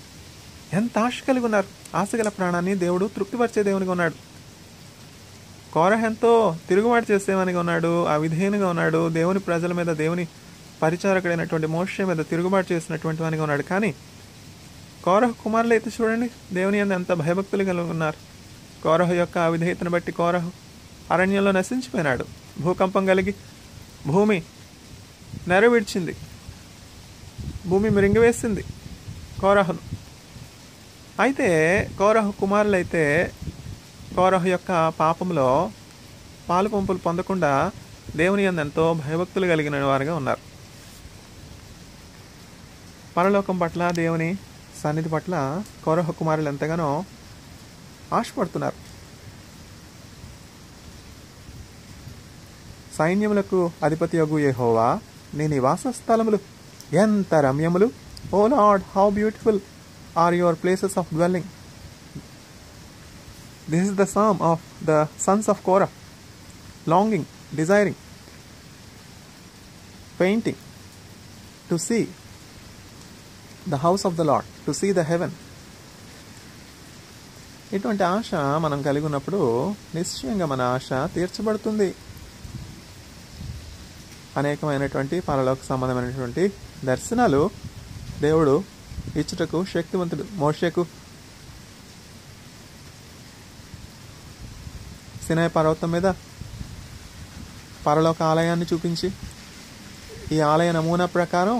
ఎంత ఆశ కలిగి ఉన్నారు ఆశగల ప్రాణాన్ని దేవుడు తృప్తిపరిచే దేవునిగా ఉన్నాడు కోరహ ఎంతో తిరుగుబాటు చేసేవానిగా ఉన్నాడు అవిధేయునిగా ఉన్నాడు దేవుని ప్రజల మీద దేవుని పరిచారకుడైనటువంటి మోష మీద తిరుగుబాటు చేసినటువంటి వానిగా ఉన్నాడు కానీ కోరహ కుమారులు అయితే చూడండి దేవుని అందు ఎంత భయభక్తులు కలిగి ఉన్నారు కోరహ యొక్క అవిధేయతను బట్టి కోరహు అరణ్యంలో నశించిపోయినాడు భూకంపం కలిగి భూమి నెరవిడ్చింది భూమి మిరింగివేసింది కోరహను అయితే కోరహు కుమారులైతే కోరహు యొక్క పాపంలో పాలు పంపులు పొందకుండా దేవుని యందు ఎంతో భయభక్తులు కలిగిన వారుగా ఉన్నారు పరలోకం పట్ల దేవుని సన్నిధి పట్ల కౌరవ కుమారులు ఎంతగానో ఆశపడుతున్నారు సైన్యములకు అధిపతి యొగు యెహోవా నీ నివాస స్థలములు ఎంత రమ్యములు O Lord how beautiful are your places of dwelling this is the psalm of the sons of Korah longing desiring painting to see the house of the Lord to see the heaven ఇటువంటి ఆశ మనం కలిగి ఉన్నప్పుడు నిశ్చయంగా మన ఆశ తీర్చబడుతుంది అనేకమైనటువంటి పరలోక సంబంధమైనటువంటి దర్శనాలు దేవుడు ఇచ్చుటకు శక్తివంతుడు మోషకు సినాయ పర్వతం మీద పరలోక ఆలయాన్ని చూపించి ఈ ఆలయ నమూనా ప్రకారం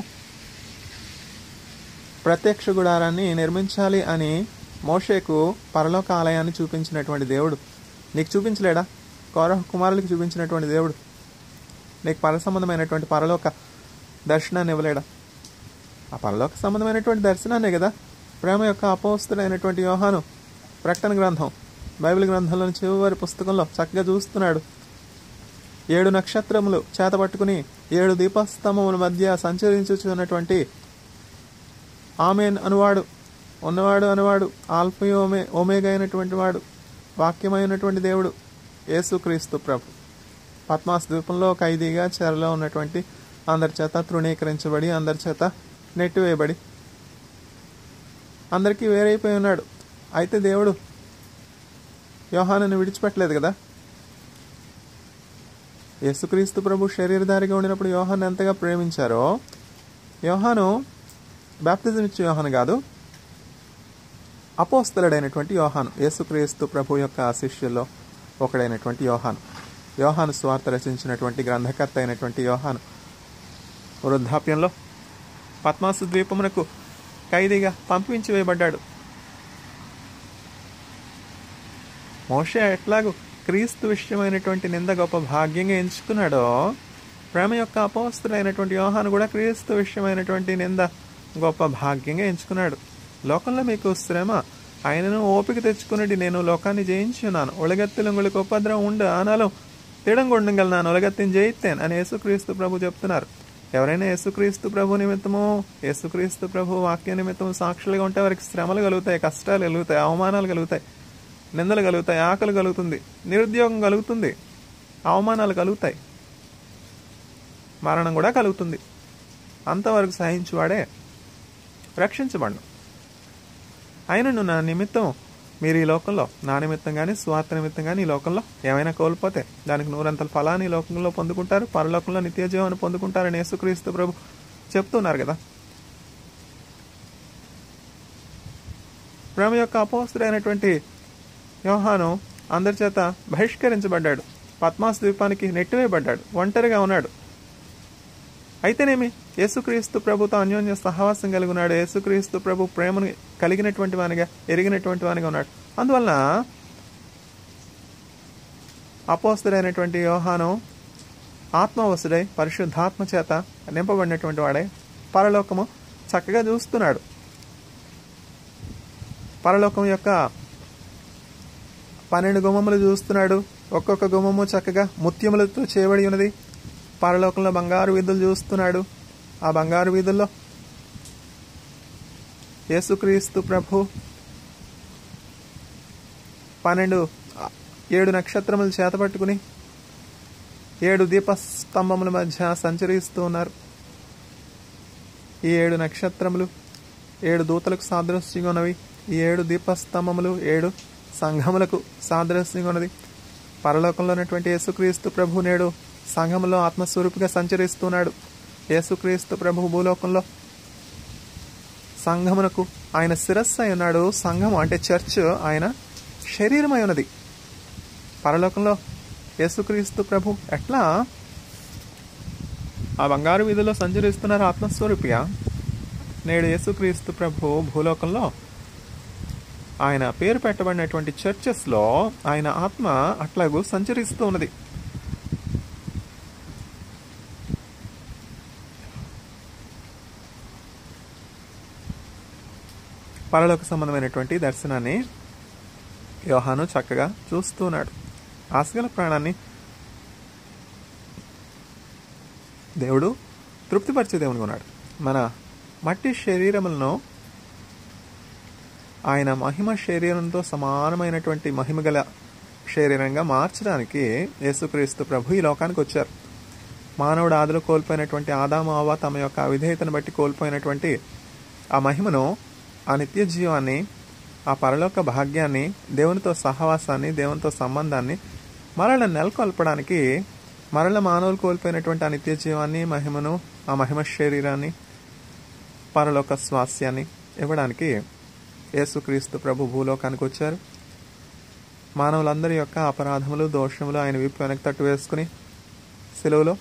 ప్రత్యక్ష గుడారాన్ని నిర్మించాలి అని మోషేకు పరలోక ఆలయాన్ని చూపించినటువంటి దేవుడు నీకు చూపించలేడా కౌరవ కుమారులకు చూపించినటువంటి దేవుడు నీకు పర సంబంధమైనటువంటి పరలోక దర్శనాన్ని ఇవ్వలేడా ఆ పరలోక సంబంధమైనటువంటి దర్శనాన్నే కదా ప్రేమ యొక్క అపోస్తుడైనటువంటి యోహాను ప్రకటన గ్రంథం బైబిల్ గ్రంథంలోని చివరి పుస్తకంలో చక్కగా చూస్తున్నాడు ఏడు నక్షత్రములు చేత పట్టుకుని ఏడు దీపస్తంభముల మధ్య సంచరించుచున్నటువంటి ఆమెన్ అనువాడు ఉన్నవాడు అనువాడు ఆల్ఫీ ఓమే ఓమేగా అయినటువంటి వాడు వాక్యమైనటువంటి దేవుడు యేసుక్రీస్తు ప్రభు పద్మాస్ ద్వీపంలో ఖైదీగా చెరలో ఉన్నటువంటి అందరి చేత తృణీకరించబడి అందరి చేత నెట్టివేయబడి అందరికీ వేరైపోయి ఉన్నాడు అయితే దేవుడు యోహానుని విడిచిపెట్టలేదు కదా యేసుక్రీస్తు ప్రభు శరీరధారిగా ఉండినప్పుడు యోహాను ఎంతగా ప్రేమించారో యోహాను బ్యాప్తిజం ఇచ్చే యోహాను కాదు అపోస్తలుడైనటువంటి యోహాను యేసుక్రీస్తు ప్రభు యొక్క శిష్యుల్లో ఒకడైనటువంటి యోహాను యోహాను స్వార్థ రచించినటువంటి గ్రంథకర్త అయినటువంటి యోహాను వృద్ధాప్యంలో పద్మాసు ద్వీపమునకు ఖైదీగా పంపించి వేయబడ్డాడు మోషే ఎట్లాగూ క్రీస్తు విషయమైనటువంటి నింద గొప్ప భాగ్యంగా ఎంచుకున్నాడో ప్రేమ యొక్క అపోస్తుడైనటువంటి యోహాను కూడా క్రీస్తు విషయమైనటువంటి నింద గొప్ప భాగ్యంగా ఎంచుకున్నాడు లోకంలో మీకు శ్రమ ఆయనను ఓపిక తెచ్చుకున్నది నేను లోకాన్ని జయించున్నాను ఒళగత్తిలంగులకు ఉపద్రవం ఉండు ఆనాలో తిడంగొండగల నాను ఒలగత్తిని జయిత్తేన్ అని యేసుక్రీస్తు ప్రభు చెప్తున్నారు ఎవరైనా యేసుక్రీస్తు ప్రభు నిమిత్తము యేసుక్రీస్తు ప్రభు వాక్య నిమిత్తము సాక్షులుగా ఉంటే వారికి శ్రమలు కలుగుతాయి కష్టాలు కలుగుతాయి అవమానాలు కలుగుతాయి నిందలు కలుగుతాయి ఆకలి కలుగుతుంది నిరుద్యోగం కలుగుతుంది అవమానాలు కలుగుతాయి మరణం కూడా కలుగుతుంది అంతవరకు సహించువాడే రక్షించబడు అయినను నా నిమిత్తం మీరు ఈ లోకంలో నా నిమిత్తం కానీ స్వార్థ నిమిత్తం కానీ ఈ లోకంలో ఏమైనా కోల్పోతే దానికి నూరంతల ఫలాన్ని ఈ లోకంలో పొందుకుంటారు పరలోకంలో నిత్య జీవాన్ని పొందుకుంటారని యేసుక్రీస్తు ప్రభు చెప్తున్నారు కదా ప్రేమ యొక్క అపోస్తుడైనటువంటి యోహాను అందరి చేత బహిష్కరించబడ్డాడు పద్మాస్ ద్వీపానికి నెట్టివేయబడ్డాడు ఒంటరిగా ఉన్నాడు అయితేనేమి యేసుక్రీస్తు ప్రభుతో అన్యోన్య సహవాసం కలిగి ఉన్నాడు యేసుక్రీస్తు ప్రభు ప్రేమను కలిగినటువంటి వానిగా ఎరిగినటువంటి వానిగా ఉన్నాడు అందువలన అపోస్తుడైనటువంటి యోహాను ఆత్మవసుడై పరిశుద్ధాత్మ చేత నింపబడినటువంటి వాడే పరలోకము చక్కగా చూస్తున్నాడు పరలోకం యొక్క పన్నెండు గుమ్మములు చూస్తున్నాడు ఒక్కొక్క గుమ్మము చక్కగా ముత్యములతో చేయబడి ఉన్నది పరలోకంలో బంగారు వీధులు చూస్తున్నాడు ఆ బంగారు వీధుల్లో యేసుక్రీస్తు ప్రభు పన్నెండు ఏడు నక్షత్రములు చేతపట్టుకుని ఏడు దీపస్తంభముల మధ్య సంచరిస్తూ ఉన్నారు ఈ ఏడు నక్షత్రములు ఏడు దూతలకు సాదృశ్యంగా ఉన్నవి ఈ ఏడు దీపస్తంభములు ఏడు సంఘములకు సాదృశ్యంగా ఉన్నది పరలోకంలో ఉన్నటువంటి యేసుక్రీస్తు ప్రభు నేడు సంఘంలో ఆత్మస్వరూపిగా సంచరిస్తున్నాడు యేసుక్రీస్తు ప్రభు భూలోకంలో సంఘమునకు ఆయన శిరస్సు అయి ఉన్నాడు సంఘం అంటే చర్చ్ ఆయన శరీరమై ఉన్నది పరలోకంలో యేసుక్రీస్తు ప్రభు ఎట్లా ఆ బంగారు వీధిలో సంచరిస్తున్నారు ఆత్మస్వరూపిగా నేడు యేసుక్రీస్తు ప్రభు భూలోకంలో ఆయన పేరు పెట్టబడినటువంటి చర్చెస్లో ఆయన ఆత్మ అట్లాగూ సంచరిస్తూ ఉన్నది పరలోక సంబంధమైనటువంటి దర్శనాన్ని యోహాను చక్కగా చూస్తున్నాడు ఆశగల ప్రాణాన్ని దేవుడు తృప్తిపరిచే దేవుని ఉన్నాడు మన మట్టి శరీరములను ఆయన మహిమ శరీరంతో సమానమైనటువంటి మహిమ గల శరీరంగా మార్చడానికి యేసుక్రీస్తు ప్రభు ఈ లోకానికి వచ్చారు మానవుడు ఆదిలో కోల్పోయినటువంటి ఆదాము అవ్వ తమ యొక్క అవిధేయతను బట్టి కోల్పోయినటువంటి ఆ మహిమను ఆ నిత్య జీవాన్ని ఆ పరలోక భాగ్యాన్ని దేవునితో సహవాసాన్ని దేవునితో సంబంధాన్ని మరల నెలకొల్పడానికి మరల మానవులు కోల్పోయినటువంటి ఆ నిత్య జీవాన్ని మహిమను ఆ మహిమ శరీరాన్ని పరలోక స్వాస్యాన్ని ఇవ్వడానికి యేసుక్రీస్తు ప్రభు భూలోకానికి వచ్చారు మానవులందరి యొక్క అపరాధములు దోషములు ఆయన వీపు వెనక్కి తట్టు వేసుకుని సెలవులో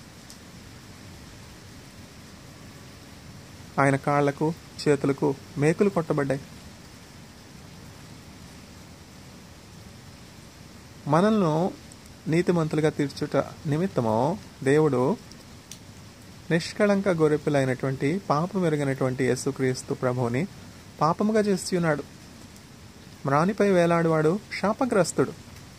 ఆయన కాళ్లకు చేతులకు మేకులు కొట్టబడ్డాయి మనల్ని నీతిమంతులుగా తీర్చుట నిమిత్తము దేవుడు నిష్కళంక గొర్రెపిల్లైనటువంటి పాపం ఎరిగినటువంటి యేసుక్రీస్తు ప్రభువుని పాపముగా చేసి ఉన్నాడు మ్రానిపై వేలాడువాడు శాపగ్రస్తుడు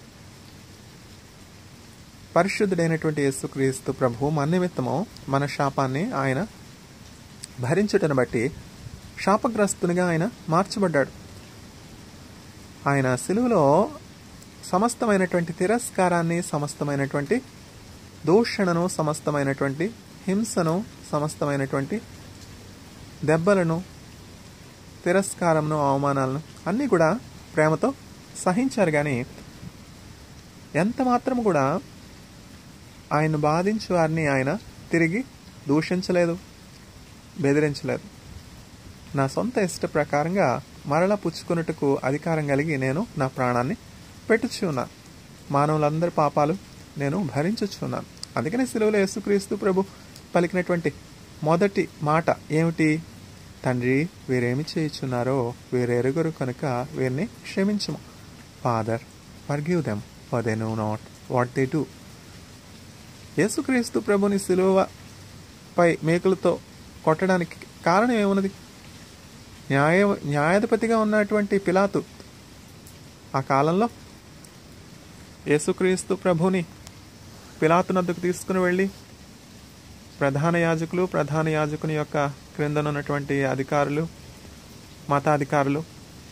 పరిశుద్ధుడైనటువంటి యేసుక్రీస్తు ప్రభు మన నిమిత్తము మన శాపాన్ని ఆయన భరించుటను బట్టి శాపగ్రస్తునిగా ఆయన మార్చబడ్డాడు ఆయన సిలువలో సమస్తమైనటువంటి తిరస్కారాన్ని సమస్తమైనటువంటి దూషణను సమస్తమైనటువంటి హింసను సమస్తమైనటువంటి దెబ్బలను తిరస్కారంను అవమానాలను అన్నీ కూడా ప్రేమతో సహించారు కానీ ఎంత మాత్రము కూడా ఆయన బాధించే వారిని ఆయన తిరిగి దూషించలేదు బెదిరించలేదు నా సొంత ఇష్ట ప్రకారంగా మరల పుచ్చుకున్నట్టుకు అధికారం కలిగి నేను నా ప్రాణాన్ని పెట్టుచున్నాను మానవులందరి పాపాలు నేను భరించుచున్నాను అందుకనే సిలువలో యేసుక్రీస్తు ప్రభు పలికినటువంటి మొదటి మాట ఏమిటి తండ్రి వీరేమి చేయుచున్నారో వీరెరుగురు కనుక వీరిని క్షమించము father forgive them for they know not what they do యేసుక్రీస్తు ప్రభుని సిలువపై మేకులతో కొట్టడానికి కారణం ఏమున్నది న్యాయ న్యాయాధిపతిగా ఉన్నటువంటి పిలాతు ఆ కాలంలో యేసుక్రీస్తు ప్రభుని పిలాతునద్దుకు తీసుకుని వెళ్ళి ప్రధాన యాజకులు ప్రధాన యాజకుని యొక్క క్రిందనున్నటువంటి అధికారులు మతాధికారులు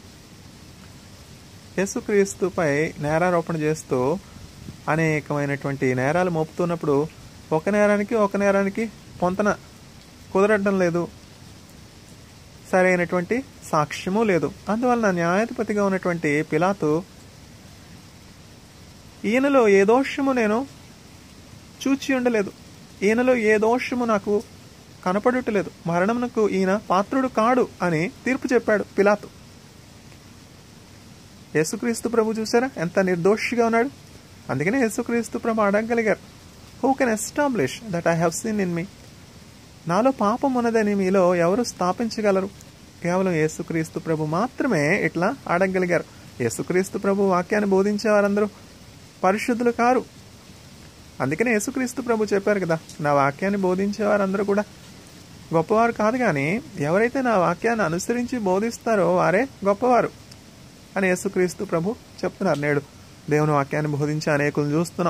యేసుక్రీస్తుపై నేరారోపణ చేస్తూ అనేకమైనటువంటి నేరాలు మోపుతున్నప్పుడు ఒక నేరానికి ఒక నేరానికి పొంతన కుదరడం లేదు సరైనటువంటి సాక్ష్యము లేదు అందువలన న్యాయాధిపతిగా ఉన్నటువంటి పిలాతు ఈయనలో ఏ దోషము నేను చూచి ఉండలేదు ఈయనలో ఏ దోషము నాకు కనపడటలేదు మరణమునకు ఈయన పాత్రుడు కాడు అని తీర్పు చెప్పాడు పిలాతు యేసుక్రీస్తు ప్రభు చూసారా ఎంత నిర్దోషిగా ఉన్నాడు అందుకనే యేసుక్రీస్తు ప్రభు అడగగలిగారు who can establish that I have seen in me నాలో పాపం ఉన్నదని మీలో ఎవరు స్థాపించగలరు కేవలం యేసుక్రీస్తు ప్రభు మాత్రమే ఇట్లా అడగగలిగారు యేసుక్రీస్తు ప్రభు వాక్యాన్ని బోధించే వారందరూ పరిశుద్ధులు కారు అందుకనే యేసుక్రీస్తు ప్రభు చెప్పారు కదా నా వాక్యాన్ని బోధించే వారందరూ కూడా గొప్పవారు కాదు కానీ ఎవరైతే నా వాక్యాన్ని అనుసరించి బోధిస్తారో వారే గొప్పవారు అని యేసుక్రీస్తు ప్రభు చెప్తున్నారు నేడు దేవుని వాక్యాన్ని బోధించే అనేకులను చూస్తున్నాం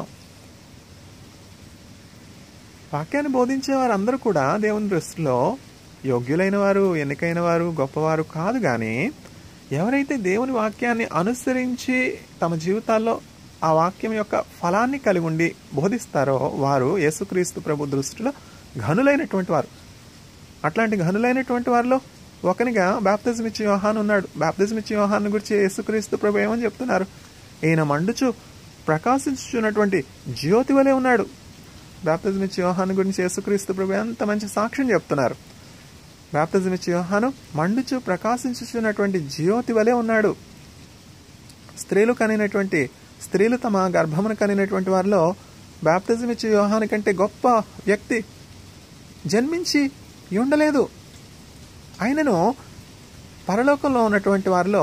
వాక్యాన్ని బోధించే వారందరూ కూడా దేవుని దృష్టిలో యోగ్యులైన వారు ఎన్నికైన వారు గొప్పవారు కాదు కానీ ఎవరైతే దేవుని వాక్యాన్ని అనుసరించి తమ జీవితాల్లో ఆ వాక్యం యొక్క ఫలాన్ని కలిగి ఉండి బోధిస్తారో వారు యేసుక్రీస్తు ప్రభు దృష్టిలో ఘనులైనటువంటి వారు అట్లాంటి ఘనులైనటువంటి వారిలో ఒకనిగా బాప్తిజం ఇచ్చి యోహాన్ ఉన్నాడు బాప్తిజం ఇచ్చి యోహాన్ గురించి యేసుక్రీస్తు ప్రభు ఏమని చెప్తున్నారు ఈయన మండుచు ప్రకాశించుచున్నటువంటి జ్యోతి వలె ఉన్నాడు బాప్తిజం ఇచ్చే యోహాను గురించి యేసుక్రీస్తు ప్రభు ఎంత మంచి సాక్ష్యం చెప్తున్నారు బాప్తిజం ఇచ్చే యోహాను మండుచు ప్రకాశించుచున్నటువంటి జ్యోతి వలె ఉన్నాడు స్త్రీలు కనినటువంటి స్త్రీలు తమ గర్భమును కనినటువంటి వారిలో బాప్తిజం ఇచ్చే యోహాను కంటే గొప్ప వ్యక్తి జన్మించి ఉండలేదు ఆయనను పరలోకంలో ఉన్నటువంటి వారిలో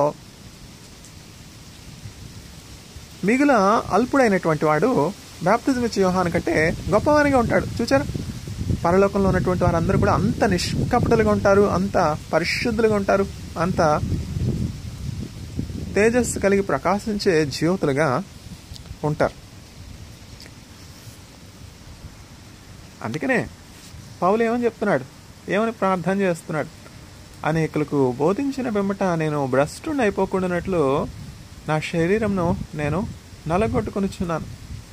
మిగుల అల్పుడైనటువంటి వాడు బాప్తిజం ఇచ్చే యోహాను కంటే గొప్పవానిగా ఉంటాడు చూచారా పరలోకంలో ఉన్నటువంటి వారందరూ కూడా అంత నిష్కపటలుగా ఉంటారు అంత పరిశుద్ధులుగా ఉంటారు అంత తేజస్సు కలిగి ప్రకాశించే జ్యోతులుగా ఉంటారు అందుకనే పౌలు ఏమని చెప్తున్నాడు ఏమని ప్రార్థన చేస్తున్నాడు అనేకులకు బోధించిన వెంబట నేను భ్రష్టుని అయిపోకుండానట్లు నా శరీరంను నేను నలగొట్టుకొనిచున్నాను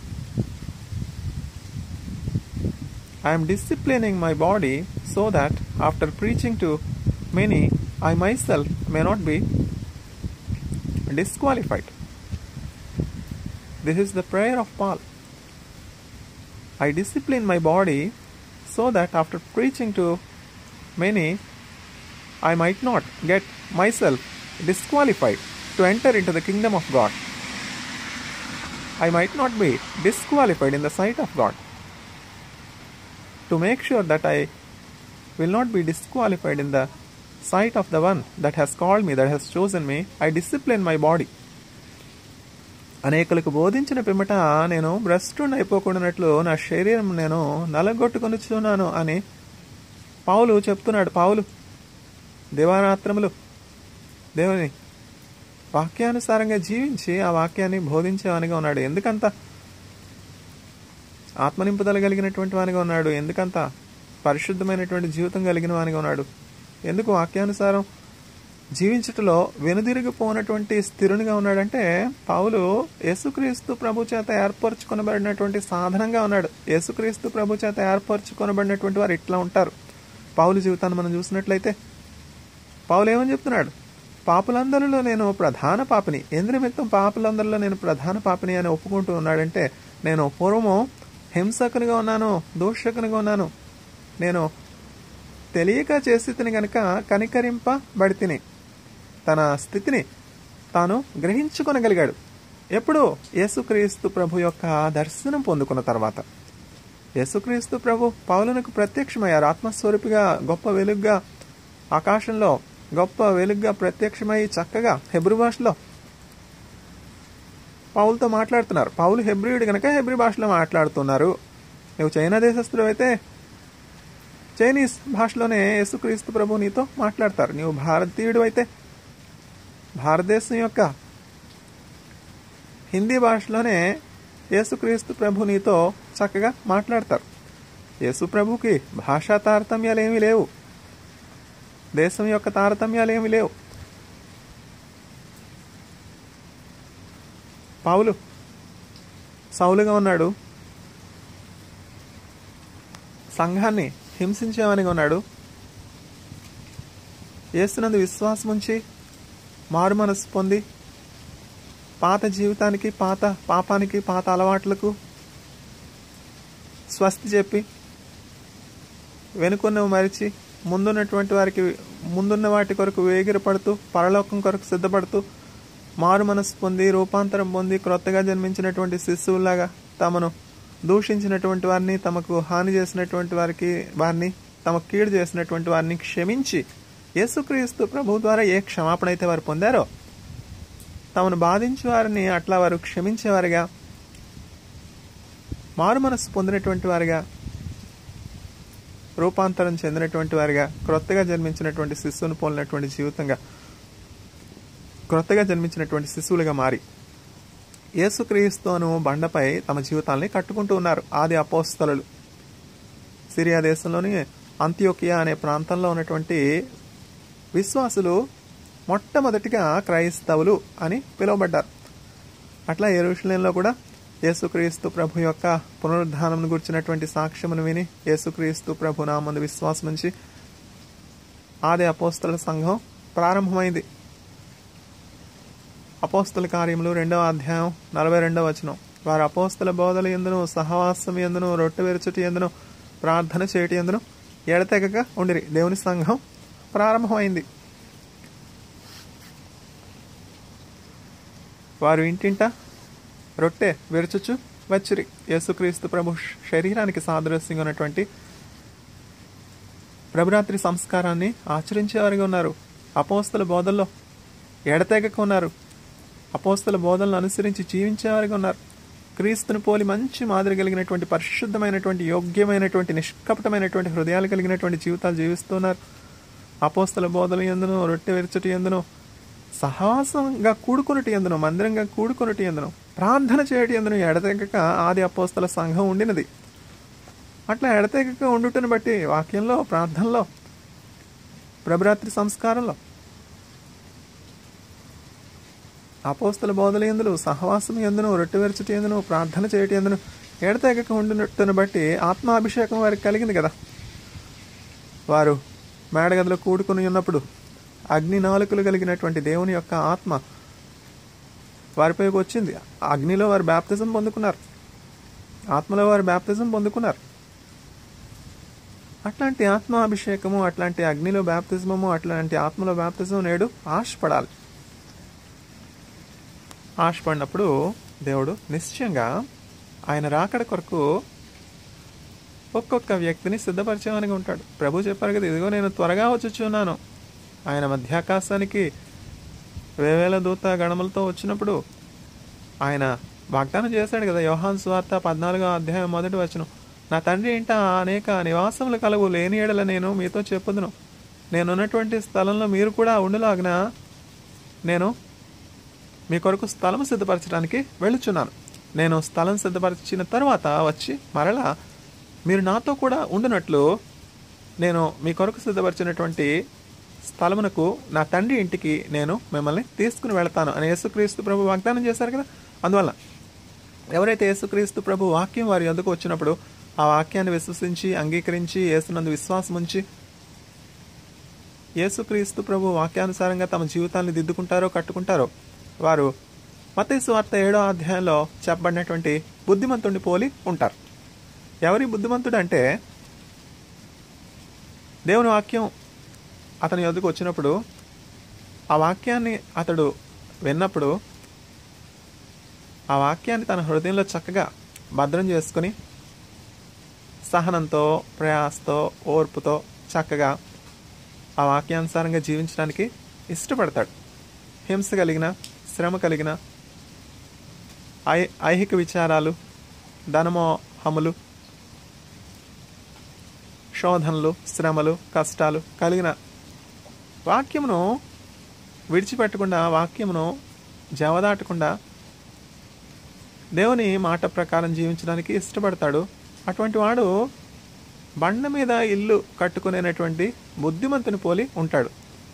I'm disciplining my body so that after preaching to many I myself may not be disqualified. This is the prayer of Paul. I discipline my body so that after preaching to many, I might not get myself disqualified to enter into the kingdom of God. I might not be disqualified in the sight of God. To make sure that I will not be disqualified in the sight of the one that has called me, that has chosen me, I discipline my body. అనేకులకు బోధించిన పిమ్మట నేను భ్రష్టుని అయిపోకుండానట్లు నా శరీరం నేను నలగొట్టుకొనిచున్నాను అని పావులు చెప్తున్నాడు పావులు దేవారాత్రములు దేవుని వాక్యానుసారంగా జీవించి ఆ వాక్యాన్ని బోధించేవానిగా ఉన్నాడు ఎందుకంత ఆత్మనింపుదల కలిగినటువంటి వానిగా ఉన్నాడు ఎందుకంత పరిశుద్ధమైనటువంటి జీవితం కలిగిన వానిగా ఉన్నాడు ఎందుకు వాక్యానుసారం జీవించటలో వెనుదిరిగిపోనటువంటి స్థిరునిగా ఉన్నాడంటే పావులు యేసుక్రీస్తు ప్రభు చేత ఏర్పరచుకొనబడినటువంటి సాధనంగా ఉన్నాడు యేసుక్రీస్తు ప్రభు చేత ఏర్పరచుకొనబడినటువంటి వారు ఇట్లా ఉంటారు పావులు జీవితాన్ని మనం చూసినట్లయితే పావులు ఏమని చెప్తున్నాడు పాపులందరిలో నేను ప్రధాన పాపిని ఎందు నిమిత్తం పాపులందరిలో నేను ప్రధాన పాపిని అని ఒప్పుకుంటూ ఉన్నాడంటే నేను పూర్వము హింసకునిగా ఉన్నాను దూషకునిగా ఉన్నాను నేను తెలియక చేసి తిని గనక కనికరింపబడి తిని తన స్థితిని తాను గ్రహించుకొనగలిగాడు ఎప్పుడు యేసుక్రీస్తు ప్రభు యొక్క దర్శనం పొందుకున్న తర్వాత యేసుక్రీస్తు ప్రభు పౌలునకు ప్రత్యక్షమయ్యారు ఆత్మస్వరూపిగా గొప్ప వెలుగ్గా ఆకాశంలో గొప్ప వెలుగ్గా ప్రత్యక్షమై చక్కగా హెబ్రి భాషలో పౌలతో మాట్లాడుతున్నారు పౌలు హెబ్రియుడు గనక హెబ్రి భాషలో మాట్లాడుతున్నారు నువ్వు చైనా దేశస్తుడు అయితే చైనీస్ భాషలోనే యేసుక్రీస్తు ప్రభు నీతో మాట్లాడతారు నీవు భారతీయుడు అయితే భారతదేశం యొక్క హిందీ భాషలోనే యేసుక్రీస్తు ప్రభు నీతో చక్కగా మాట్లాడతారు యేసు ప్రభుకి భాషా తారతమ్యాలు ఏమీ లేవు దేశం యొక్క తారతమ్యాలు ఏమీ లేవు పావులు సౌలుగా ఉన్నాడు సంఘాన్ని హింసించేవానిగా ఉన్నాడు ఏస్తునందు విశ్వాసం ఉంచి మారు మనసు పొంది పాత జీవితానికి పాత పాపానికి పాత అలవాట్లకు స్వస్తి చెప్పి వెనుకున్నవి మరిచి ముందున్నటువంటి వారికి ముందున్న వాటి కొరకు వేగిరపడుతూ పరలోకం కొరకు సిద్ధపడుతూ మారు మనసు పొంది రూపాంతరం పొంది క్రొత్తగా జన్మించినటువంటి శిశువులాగా తమను దూషించినటువంటి వారిని తమకు హాని చేసినటువంటి వారికి వారిని తమకు కీడు చేసినటువంటి వారిని క్షమించి యేసుక్రీస్తు ప్రభు ద్వారా ఏ క్షమాపణ అయితే వారు పొందారో తమను బాధించే వారిని అట్లా వారు క్షమించేవారుగా మారు మనస్సు పొందినటువంటి వారిగా రూపాంతరం చెందినటువంటి వారిగా క్రొత్తగా జన్మించినటువంటి శిశువును పోలినటువంటి జీవితంగా క్రొత్తగా జన్మించినటువంటి శిశువులుగా మారి యేసుక్రీస్తును బండపై తమ జీవితాల్ని కట్టుకుంటూ ఉన్నారు ఆది అపోస్తలు సిరియా దేశంలోని అంత్యోకియా అనే ప్రాంతంలో ఉన్నటువంటి విశ్వాసులు మొట్టమొదటిగా క్రైస్తవులు అని పిలువబడ్డారు అట్లా ఎరుషులేంలో కూడా యేసుక్రీస్తు ప్రభు యొక్క పునరుద్ధానం గురించినటువంటి సాక్ష్యమును విని యేసుక్రీస్తు ప్రభు నామందు విశ్వాసం నుంచి ఆది అపోస్తల సంఘం ప్రారంభమైంది అపోస్తల కార్యములు రెండవ అధ్యాయం నలభై రెండవ వచనం వారు అపోస్తల బోధల ఎందును సహవాసం ఎందును రొట్టె విరచుటి ఎందును ప్రార్థన చేయటి ఎందును ఎడతెగక ఉండిరి దేవుని సంఘం ప్రారంభమైంది వారు ఇంటింట రొట్టె విరచుచు వచ్చిరి యేసుక్రీస్తు ప్రభు శరీరానికి సాదృశ్యంగా ఉన్నటువంటి ప్రభురాత్రి సంస్కారాన్ని ఆచరించేవారిగా ఉన్నారు అపోస్తల బోధల్లో ఎడతెగక ఉన్నారు అపోస్తల బోధనలు అనుసరించి జీవించేవారిగా ఉన్నారు క్రీస్తుని పోలి మంచి మాదిరి కలిగినటువంటి పరిశుద్ధమైనటువంటి యోగ్యమైనటువంటి నిష్కపటమైనటువంటి హృదయాలు కలిగినటువంటి జీవితాలు జీవిస్తున్నారు అపోస్తల బోధలు ఎందును రొట్టె విరచటి ఎందును సహవాసంగా కూడుకొనుటి ఎందును మందిరంగా కూడుకొనుటి ఎందును ప్రార్థన చేయటి ఎందును ఎడతెగక ఆది అపోస్తల సంఘం ఉండినది అట్లా ఎడతెగక ఉండుటను బట్టి వాక్యంలో ప్రార్థనలో ప్రభరాత్రి సంస్కారంలో అపోస్తల బోధల ఎందులు సహవాసం ఎందును రొట్టె విరచటి ఎందును ప్రార్థన చేయటి ఎందును ఎడతెగక ఉండినట్టును బట్టి ఆత్మాభిషేకం వారికి కలిగింది కదా వారు మేడగదిలో కూడుకుని ఉన్నప్పుడు అగ్ని నాలుకలు కలిగినటువంటి దేవుని యొక్క ఆత్మ వారిపైకి వచ్చింది అగ్నిలో వారు బ్యాప్తిజం పొందుకున్నారు ఆత్మలో వారు బ్యాప్తిజం పొందుకున్నారు అట్లాంటి ఆత్మాభిషేకము అట్లాంటి అగ్నిలో బ్యాప్తిజమము అట్లాంటి ఆత్మలో బ్యాప్తిజం నేడు ఆశపడాలి ఆశపడినప్పుడు దేవుడు నిశ్చయంగా ఆయన రాకడ కొరకు ఒక్కొక్క వ్యక్తిని సిద్ధపరిచేవానిగా ఉంటాడు ప్రభు చెప్పారు కదా ఇదిగో నేను త్వరగా వచ్చుచున్నాను ఆయన మధ్యాకాశానికి వేవేల దూత గణములతో వచ్చినప్పుడు ఆయన వాగ్దానం చేశాడు కదా యోహాన్ స్వార్త పద్నాలుగో అధ్యాయం మొదటి వచనం నా తండ్రి ఏంట అనేక నివాసములు కలవు లేని ఎడల నేను మీతో చెప్పుదును నేనున్నటువంటి స్థలంలో మీరు కూడా ఉండులాగిన నేను మీ కొరకు స్థలం సిద్ధపరచడానికి వెళ్ళుచున్నాను నేను స్థలం సిద్ధపరిచిన తర్వాత వచ్చి మరలా మీరు నాతో కూడా ఉండునట్లు నేను మీ కొరకు సిద్ధపరిచినటువంటి స్థలమునకు నా తండ్రి ఇంటికి నేను మిమ్మల్ని తీసుకుని వెళతాను అని యేసుక్రీస్తు ప్రభు వాగ్దానం చేశారు కదా అందువల్ల ఎవరైతే యేసుక్రీస్తు ప్రభు వాక్యం వారి ఎందుకు వచ్చినప్పుడు ఆ వాక్యాన్ని విశ్వసించి అంగీకరించి యేసునందు విశ్వాసం ఉంచి యేసుక్రీస్తు ప్రభు వాక్యానుసారంగా తమ జీవితాన్ని దిద్దుకుంటారో కట్టుకుంటారో వారు మతేసు వార్త ఏడో అధ్యాయంలో చెప్పబడినటువంటి బుద్ధిమంతుడిని పోలి ఉంటారు ఎవరి బుద్ధిమంతుడు అంటే దేవుని వాక్యం అతని ఎదుకు వచ్చినప్పుడు ఆ వాక్యాన్ని అతడు విన్నప్పుడు ఆ వాక్యాన్ని తన హృదయంలో చక్కగా భద్రం చేసుకుని సహనంతో ప్రయాసతో ఓర్పుతో చక్కగా ఆ వాక్యానుసారంగా జీవించడానికి ఇష్టపడతాడు హింస కలిగిన శ్రమ కలిగిన ఐ ఐహిక విచారాలు ధనమోహములు శోధనలు శ్రమలు కష్టాలు కలిగిన వాక్యమును విడిచిపెట్టకుండా వాక్యమును జవదాటకుండా దేవుని మాట ప్రకారం జీవించడానికి ఇష్టపడతాడు అటువంటి వాడు బండ మీద ఇల్లు కట్టుకునేటువంటి బుద్ధిమంతుని పోలి ఉంటాడు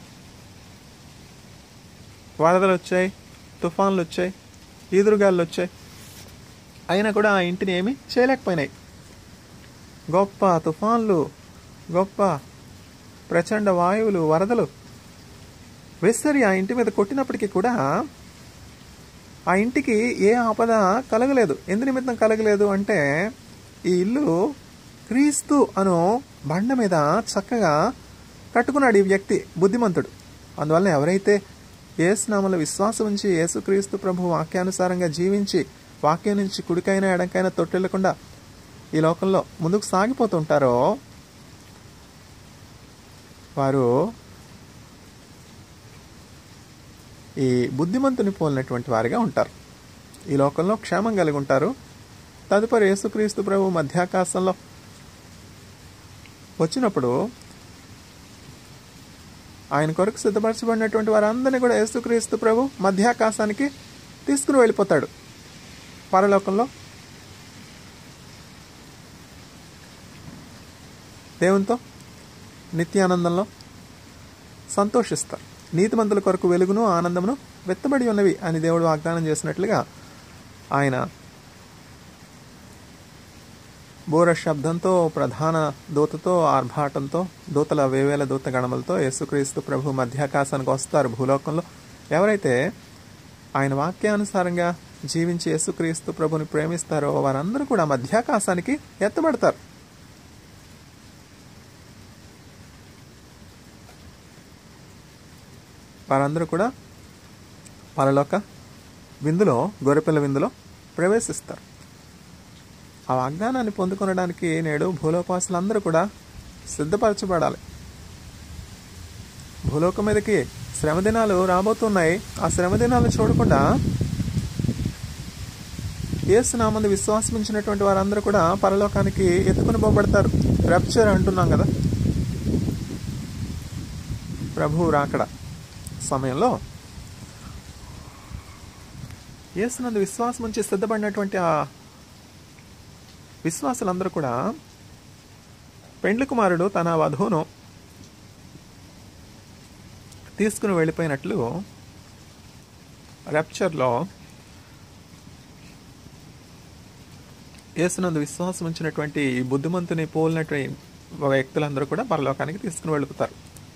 వరదలు వచ్చాయి తుఫాన్లు వచ్చాయి ఈదురుగాలు వచ్చాయి అయినా కూడా ఆ ఇంటిని ఏమీ చేయలేకపోయినాయి గొప్ప తుఫాన్లు గొప్ప ప్రచండ వాయువులు వరదలు విసరి ఆ ఇంటి మీద కొట్టినప్పటికీ కూడా ఆ ఇంటికి ఏ ఆపద కలగలేదు ఎందు నిమిత్తం కలగలేదు అంటే ఈ ఇల్లు క్రీస్తు అను బండ మీద చక్కగా కట్టుకున్నాడు ఈ వ్యక్తి బుద్ధిమంతుడు అందువల్ల ఎవరైతే ఏసునామల విశ్వాసం ఉంచి యేసుక్రీస్తు ప్రభు వాక్యానుసారంగా జీవించి వాక్యం నుంచి కుడికైనా ఎడంకైనా తొట్టెళ్లకుండా ఈ లోకంలో ముందుకు సాగిపోతుంటారో వారు ఈ బుద్ధిమంతుని పోలినటువంటి వారిగా ఉంటారు ఈ లోకంలో క్షేమం కలిగి ఉంటారు తదుపరి యేసుక్రీస్తు ప్రభు మధ్యాకాశంలో వచ్చినప్పుడు ఆయన కొరకు సిద్ధపరచబడినటువంటి వారందరినీ కూడా యేసుక్రీస్తు ప్రభు మధ్యాకాశానికి తీసుకుని వెళ్ళిపోతాడు పరలోకంలో దేవునితో నిత్యానందంలో సంతోషిస్తారు నీతిమంతుల కొరకు వెలుగును ఆనందమును వెత్తబడి ఉన్నవి అని దేవుడు వాగ్దానం చేసినట్లుగా ఆయన బోర శబ్దంతో ప్రధాన దూతతో ఆర్భాటంతో దూతల వేవేల దూత గణములతో యేసుక్రీస్తు ప్రభు మధ్యాకాశానికి వస్తారు భూలోకంలో ఎవరైతే ఆయన వాక్యానుసారంగా జీవించి యేసుక్రీస్తు ప్రభుని ప్రేమిస్తారో వారందరూ కూడా మధ్యాకాశానికి ఎత్తబడతారు వారందరూ కూడా పరలోక విందులో గొర్రెపిల్ల విందులో ప్రవేశిస్తారు ఆ వాగ్దానాన్ని పొందుకొనడానికి నేడు భూలోకవాసులందరూ కూడా సిద్ధపరచబడాలి భూలోకం మీదకి శ్రమ దినాలు రాబోతున్నాయి ఆ శ్రమ దినాలు చూడకుండా ఏసునామందు విశ్వాసం ఉంచినటువంటి వారందరూ కూడా పరలోకానికి ఎత్తుకుని పోబడతారు రెప్చర్ అంటున్నాం కదా ప్రభు రాకడ సమయంలో యేసునందు విశ్వాసం ఉంచి సిద్ధపడినటువంటి ఆ విశ్వాసులందరూ కూడా పెండ్లి కుమారుడు తన వధువును తీసుకుని వెళ్ళిపోయినట్లు రెప్చర్లో యేసునందు విశ్వాసం ఉంచినటువంటి ఈ బుద్ధిమంతుని పోలినటువంటి వ్యక్తులందరూ కూడా పరలోకానికి తీసుకుని వెళ్ళిపోతారు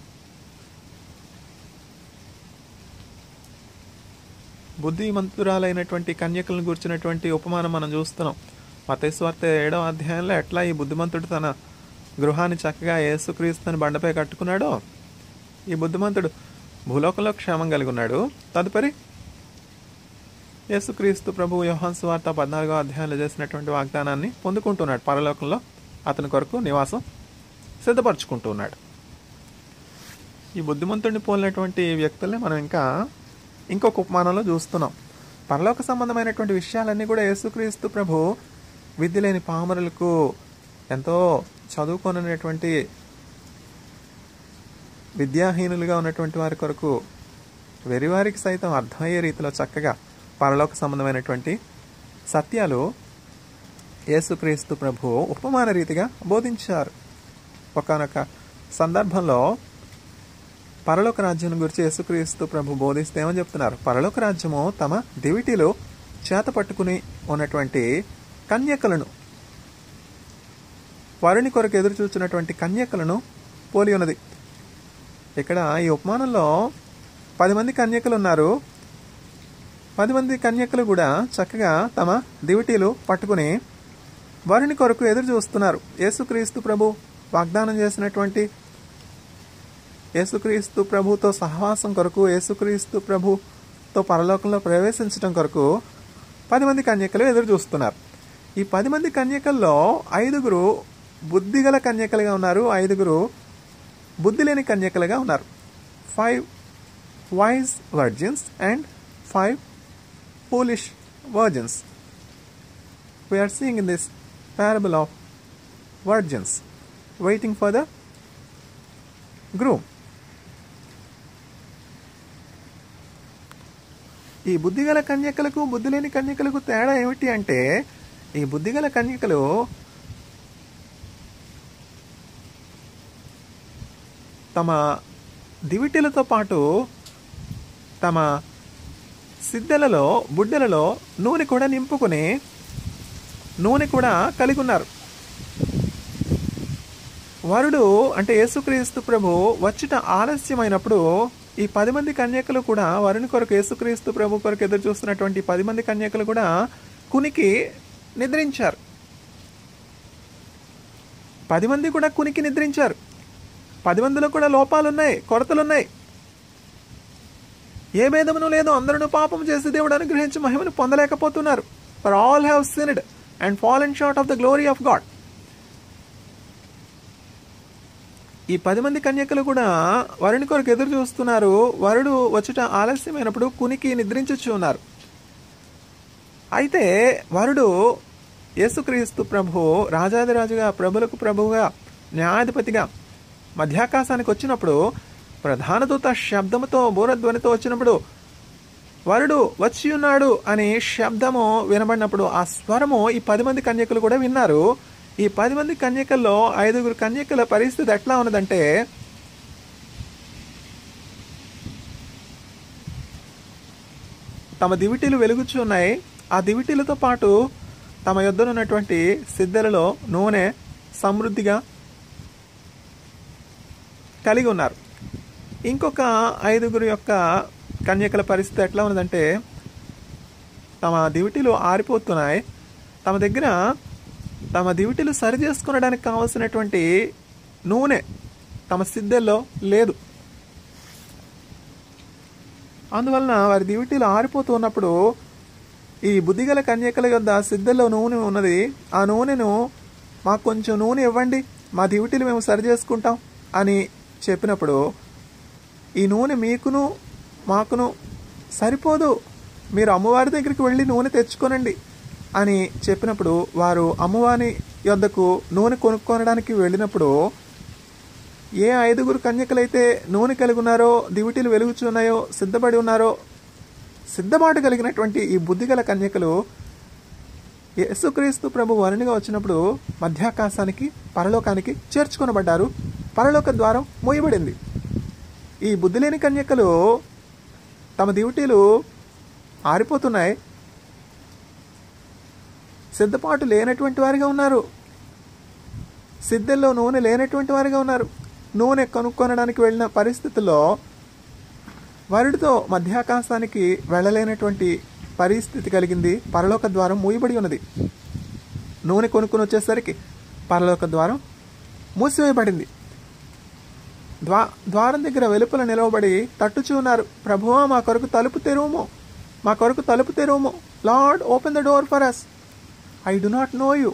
బుద్ధిమంతురాలైనటువంటి కన్యకలను గురించినటువంటి ఉపమానం మనం చూస్తున్నాం మతేశ్వార్త ఏడవ అధ్యాయంలో ఎట్లా ఈ బుద్ధిమంతుడు తన గృహాన్ని చక్కగా యేసుక్రీస్తుని బండపై కట్టుకున్నాడో ఈ బుద్ధిమంతుడు భూలోకంలో క్షేమం కలిగి ఉన్నాడు తదుపరి యేసుక్రీస్తు ప్రభు యోహాన్ సువార్త పద్నాలుగో అధ్యాయంలో చేసినటువంటి వాగ్దానాన్ని పొందుకుంటున్నాడు పరలోకంలో అతని కొరకు నివాసం సిద్ధపరచుకుంటూ ఉన్నాడు ఈ బుద్ధిమంతుడిని పోలినటువంటి వ్యక్తుల్ని మనం ఇంకా ఇంకొక ఉపమానంలో చూస్తున్నాం పరలోక సంబంధమైనటువంటి విషయాలన్నీ కూడా యేసుక్రీస్తు ప్రభు విద్య లేని పామరులకు ఎంతో చదువుకొనటువంటి విద్యాహీనులుగా ఉన్నటువంటి వారి కొరకు వెరివారికి సైతం అర్థమయ్యే రీతిలో చక్కగా పరలోక సంబంధమైనటువంటి సత్యాలు యేసుక్రీస్తు ప్రభు ఉపమాన రీతిగా బోధించారు ఒకనొక సందర్భంలో పరలోక రాజ్యం గురించి యేసుక్రీస్తు ప్రభు బోధిస్తే ఏమని చెప్తున్నారు పరలోక రాజ్యము తమ దివిటిలో చేత పట్టుకుని ఉన్నటువంటి కన్యకలను వరుని కొరకు ఎదురు చూస్తున్నటువంటి కన్యకలను పోలి ఉన్నది ఇక్కడ ఈ ఉపమానంలో పది మంది కన్యకలు ఉన్నారు పది మంది కన్యకలు కూడా చక్కగా తమ దివిటీలు పట్టుకుని వరుని కొరకు ఎదురు చూస్తున్నారు యేసుక్రీస్తు ప్రభు వాగ్దానం చేసినటువంటి యేసుక్రీస్తు ప్రభుతో సహవాసం కొరకు యేసుక్రీస్తు ప్రభుతో పరలోకంలో ప్రవేశించడం కొరకు పది మంది కన్యకలు ఎదురు చూస్తున్నారు ఈ పది మంది కన్యకల్లో ఐదుగురు బుద్ధిగల కన్యకలుగా ఉన్నారు ఐదుగురు బుద్ధి లేని కన్యకలుగా ఉన్నారు five wise virgins and five foolish virgins. We are seeing in this parable of virgins waiting for the groom. ఈ బుద్ధిగల కన్యకలకు బుద్ధి లేని కన్యకలకు తేడా ఏమిటి అంటే ఈ బుద్ధిగల కన్యకలు తమ దివిటీలతో పాటు తమ సిద్ధెలలో బుడ్డెలలో నూనె కూడా నింపుకుని నూనె కూడా కలిగి ఉన్నారు వరుడు అంటే యేసుక్రీస్తు ప్రభు వచ్చుట ఆలస్యమైనప్పుడు ఈ పది మంది కన్యకలు కూడా వరుని కొరకు యేసుక్రీస్తు ప్రభు కొరకు ఎదురు చూస్తున్నటువంటి పది మంది కన్యకలు కూడా కునికి నిద్రించారు పది మంది కూడా కునికి నిద్రించారు పది మందిలో కూడా లోపాలున్నాయి కొరతలున్నాయి ఏ భేదమును లేదు అందరూ పాపం చేసి దేవుడు అనుగ్రహించి మహిమను పొందలేకపోతున్నారు for all have sinned and fall and short of the glory of God ఈ పది మంది కన్యకలు కూడా వరుని కొరకు ఎదురు చూస్తున్నారు వరుడు వచ్చుట ఆలస్యమైనప్పుడు కునికి నిద్రించొచ్చు ఉన్నారు అయితే వరుడు యేసుక్రీస్తు ప్రభు రాజాదిరాజుగా ప్రభులకు ప్రభువుగా న్యాయాధిపతిగా మధ్యాకాశానికి వచ్చినప్పుడు ప్రధాన దూత శబ్దముతో బూరధ్వనితో వచ్చినప్పుడు వరుడు వచ్చి ఉన్నాడు అని శబ్దము వినబడినప్పుడు ఆ స్వరము ఈ పది మంది కన్యకలు కూడా విన్నారు ఈ పది మంది కన్యకల్లో ఐదుగురు కన్యకల పరిస్థితి ఎట్లా ఉన్నదంటే తమ దివిటీలు వెలుగుచూ ఉన్నాయి ఆ దివిటీలతో పాటు తమ యొద్దనున్నటువంటి సిద్ధలలో నూనె సమృద్ధిగా కలిగి ఉన్నారు ఇంకొక ఐదుగురు యొక్క కన్యకల పరిస్థితి ఎట్లా ఉన్నదంటే తమ దివిటీలు ఆరిపోతున్నాయి తమ దగ్గర తమ దివిటీలు సరి చేసుకునడానికి కావలసినటువంటి నూనె తమ సిద్ధెల్లో లేదు అందువలన వారి దివిటీలు ఆరిపోతూ ఉన్నప్పుడు ఈ బుద్ధిగల కన్యకల యొద్ద సిద్ధల్లో నూనె ఉన్నది ఆ నూనెను మాకు కొంచెం నూనె ఇవ్వండి మా దివిటీలు మేము సరి చేసుకుంటాం అని చెప్పినప్పుడు ఈ నూనె మీకును మాకును సరిపోదు మీరు అమ్మవారి దగ్గరికి వెళ్ళి నూనె తెచ్చుకోనండి అని చెప్పినప్పుడు వారు అమ్మవారి యొద్దకు నూనె కొనుక్కొనడానికి వెళ్ళినప్పుడు ఏ ఐదుగురు కన్యకలైతే నూనె కలిగి ఉన్నారో దివిటీలు వెలుగుచున్నాయో సిద్ధపడి ఉన్నారో సిద్ధపాటు కలిగినటువంటి ఈ బుద్ధిగల కన్యకలు యేసుక్రీస్తు ప్రభు వరుణిగా వచ్చినప్పుడు మధ్యాకాశానికి పరలోకానికి చేర్చుకొనబడ్డారు పరలోక ద్వారం మూయబడింది ఈ బుద్ధి లేని కన్యకలు తమ డ్యూటీలు ఆరిపోతున్నాయి సిద్ధపాటు లేనటువంటి వారిగా ఉన్నారు సిద్ధల్లో నూనె లేనటువంటి వారిగా ఉన్నారు నూనె కొనుక్కొనడానికి వెళ్ళిన పరిస్థితుల్లో వరుడితో మధ్యాకాశానికి వెళ్ళలేనటువంటి పరిస్థితి కలిగింది పరలోక ద్వారం మూయబడి ఉన్నది నూనె కొనుక్కొని వచ్చేసరికి పరలోక ద్వారం మూసివేయబడింది ద్వా ద్వారం దగ్గర వెలుపల నిలవబడి తట్టుచూ ఉన్నారు ప్రభువా మా కొరకు తలుపు తెరువుము మా కొరకు తలుపు తెరువుము Lord open the door for us I do not know you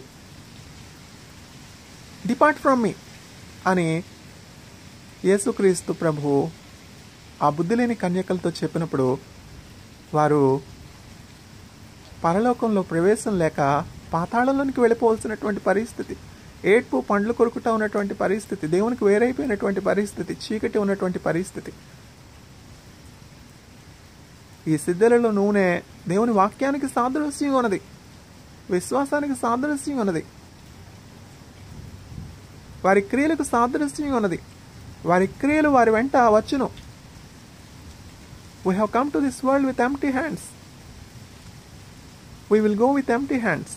depart from me అని యేసుక్రీస్తు ప్రభు ఆ బుద్ధి లేని కన్యకలతో చెప్పినప్పుడు వారు పరలోకంలో ప్రవేశం లేక పాతాళంలోనికి వెళ్ళిపోవలసినటువంటి పరిస్థితి ఏడ్పు పండ్లు కొరుకుతా ఉన్నటువంటి పరిస్థితి దేవునికి వేరైపోయినటువంటి పరిస్థితి చీకటి ఉన్నటువంటి పరిస్థితి ఈ సిద్ధలలో నూనె దేవుని వాక్యానికి సాదృశ్యం ఉన్నది విశ్వాసానికి సాదృశ్యం ఉన్నది వారి క్రియలకు సాదృశ్యం ఉన్నది వారి క్రియలు వారి వెంట వచ్చును we have come to this world with empty hands we will go with empty hands.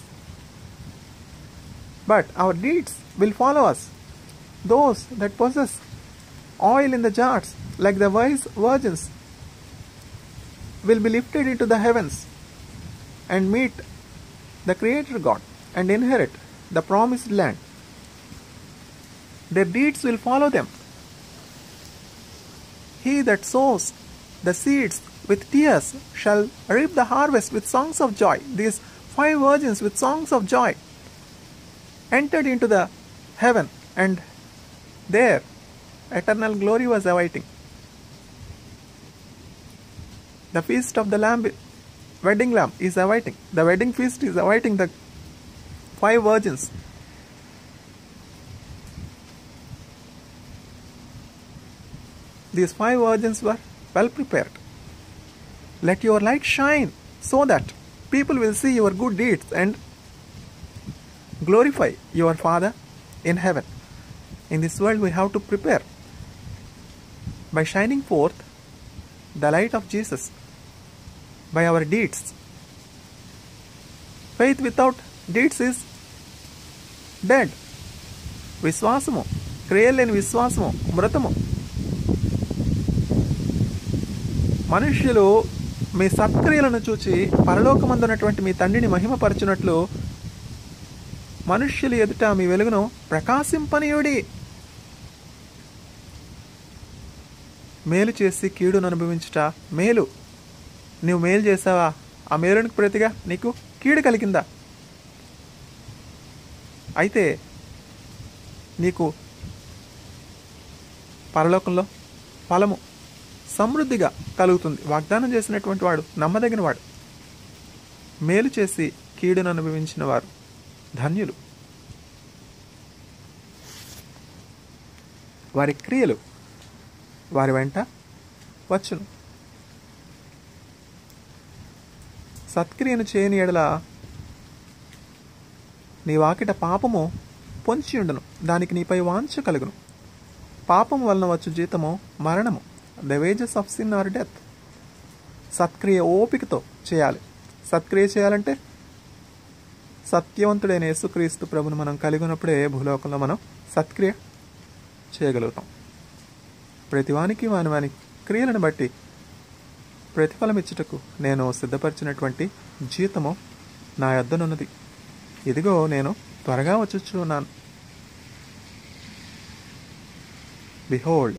But our deeds will follow us. Those that possess oil in the jars, like the wise virgins, will be lifted into the heavens and meet the Creator God and inherit the promised land. Their deeds will follow them. He that sows the seeds with tears shall reap the harvest with songs of joy. These five virgins with songs of joy entered into the heaven, and there eternal glory was awaiting. The feast of the lamb, wedding lamb, is awaiting. The wedding feast is awaiting the five virgins. These five virgins were well prepared. Let your light shine so that people will see your good deeds and glorify your Father in heaven. In this world, we have to prepare by shining forth the light of Jesus by our deeds. Faith without deeds is dead. విశ్వాసము క్రియలేని విశ్వాసము మృతము మనుష్యులు మీ సత్క్రియలను చూచి పరలోకమందున్నటువంటి మీ తండ్రిని మహిమపరచునట్లు మనుష్యులు ఎదుట మీ వెలుగును ప్రకాశింపనీయుడి మేలు చేసి కీడును అనుభవించుట మేలు నువ్వు మేలు చేసావా ఆ మేలునికి ప్రతిగా నీకు కీడు కలిగిందా అయితే నీకు పరలోకంలో ఫలము సమృద్ధిగా కలుగుతుంది వాగ్దానం చేసినటువంటి వాడు నమ్మదగిన వాడు మేలు చేసి కీడును అనుభవించిన వారు ధన్యులు వారి క్రియలు వారి వెంట వచ్చును సత్క్రియను చేయని ఎడల నీ వాకిట పాపము పొంచి ఉండును దానికి నీపై వాంఛ కలుగును పాపం వలన వచ్చు జీతము మరణము the wages of sin are death సత్క్రియ ఓపికతో చేయాలి సత్క్రియ చేయాలంటే సత్యవంతుడైన యేసుక్రీస్తు ప్రభును మనం కలిగి ఉన్నప్పుడే భూలోకంలో మనం సత్క్రియ చేయగలుగుతాం ప్రతివానికి వాని వాని క్రియలను బట్టి ప్రతిఫలమిచ్చుటకు నేను సిద్ధపరిచినటువంటి జీతము నా యొద్దనున్నది ఇదిగో నేను త్వరగా వచ్చుచున్నాను బిహోల్డ్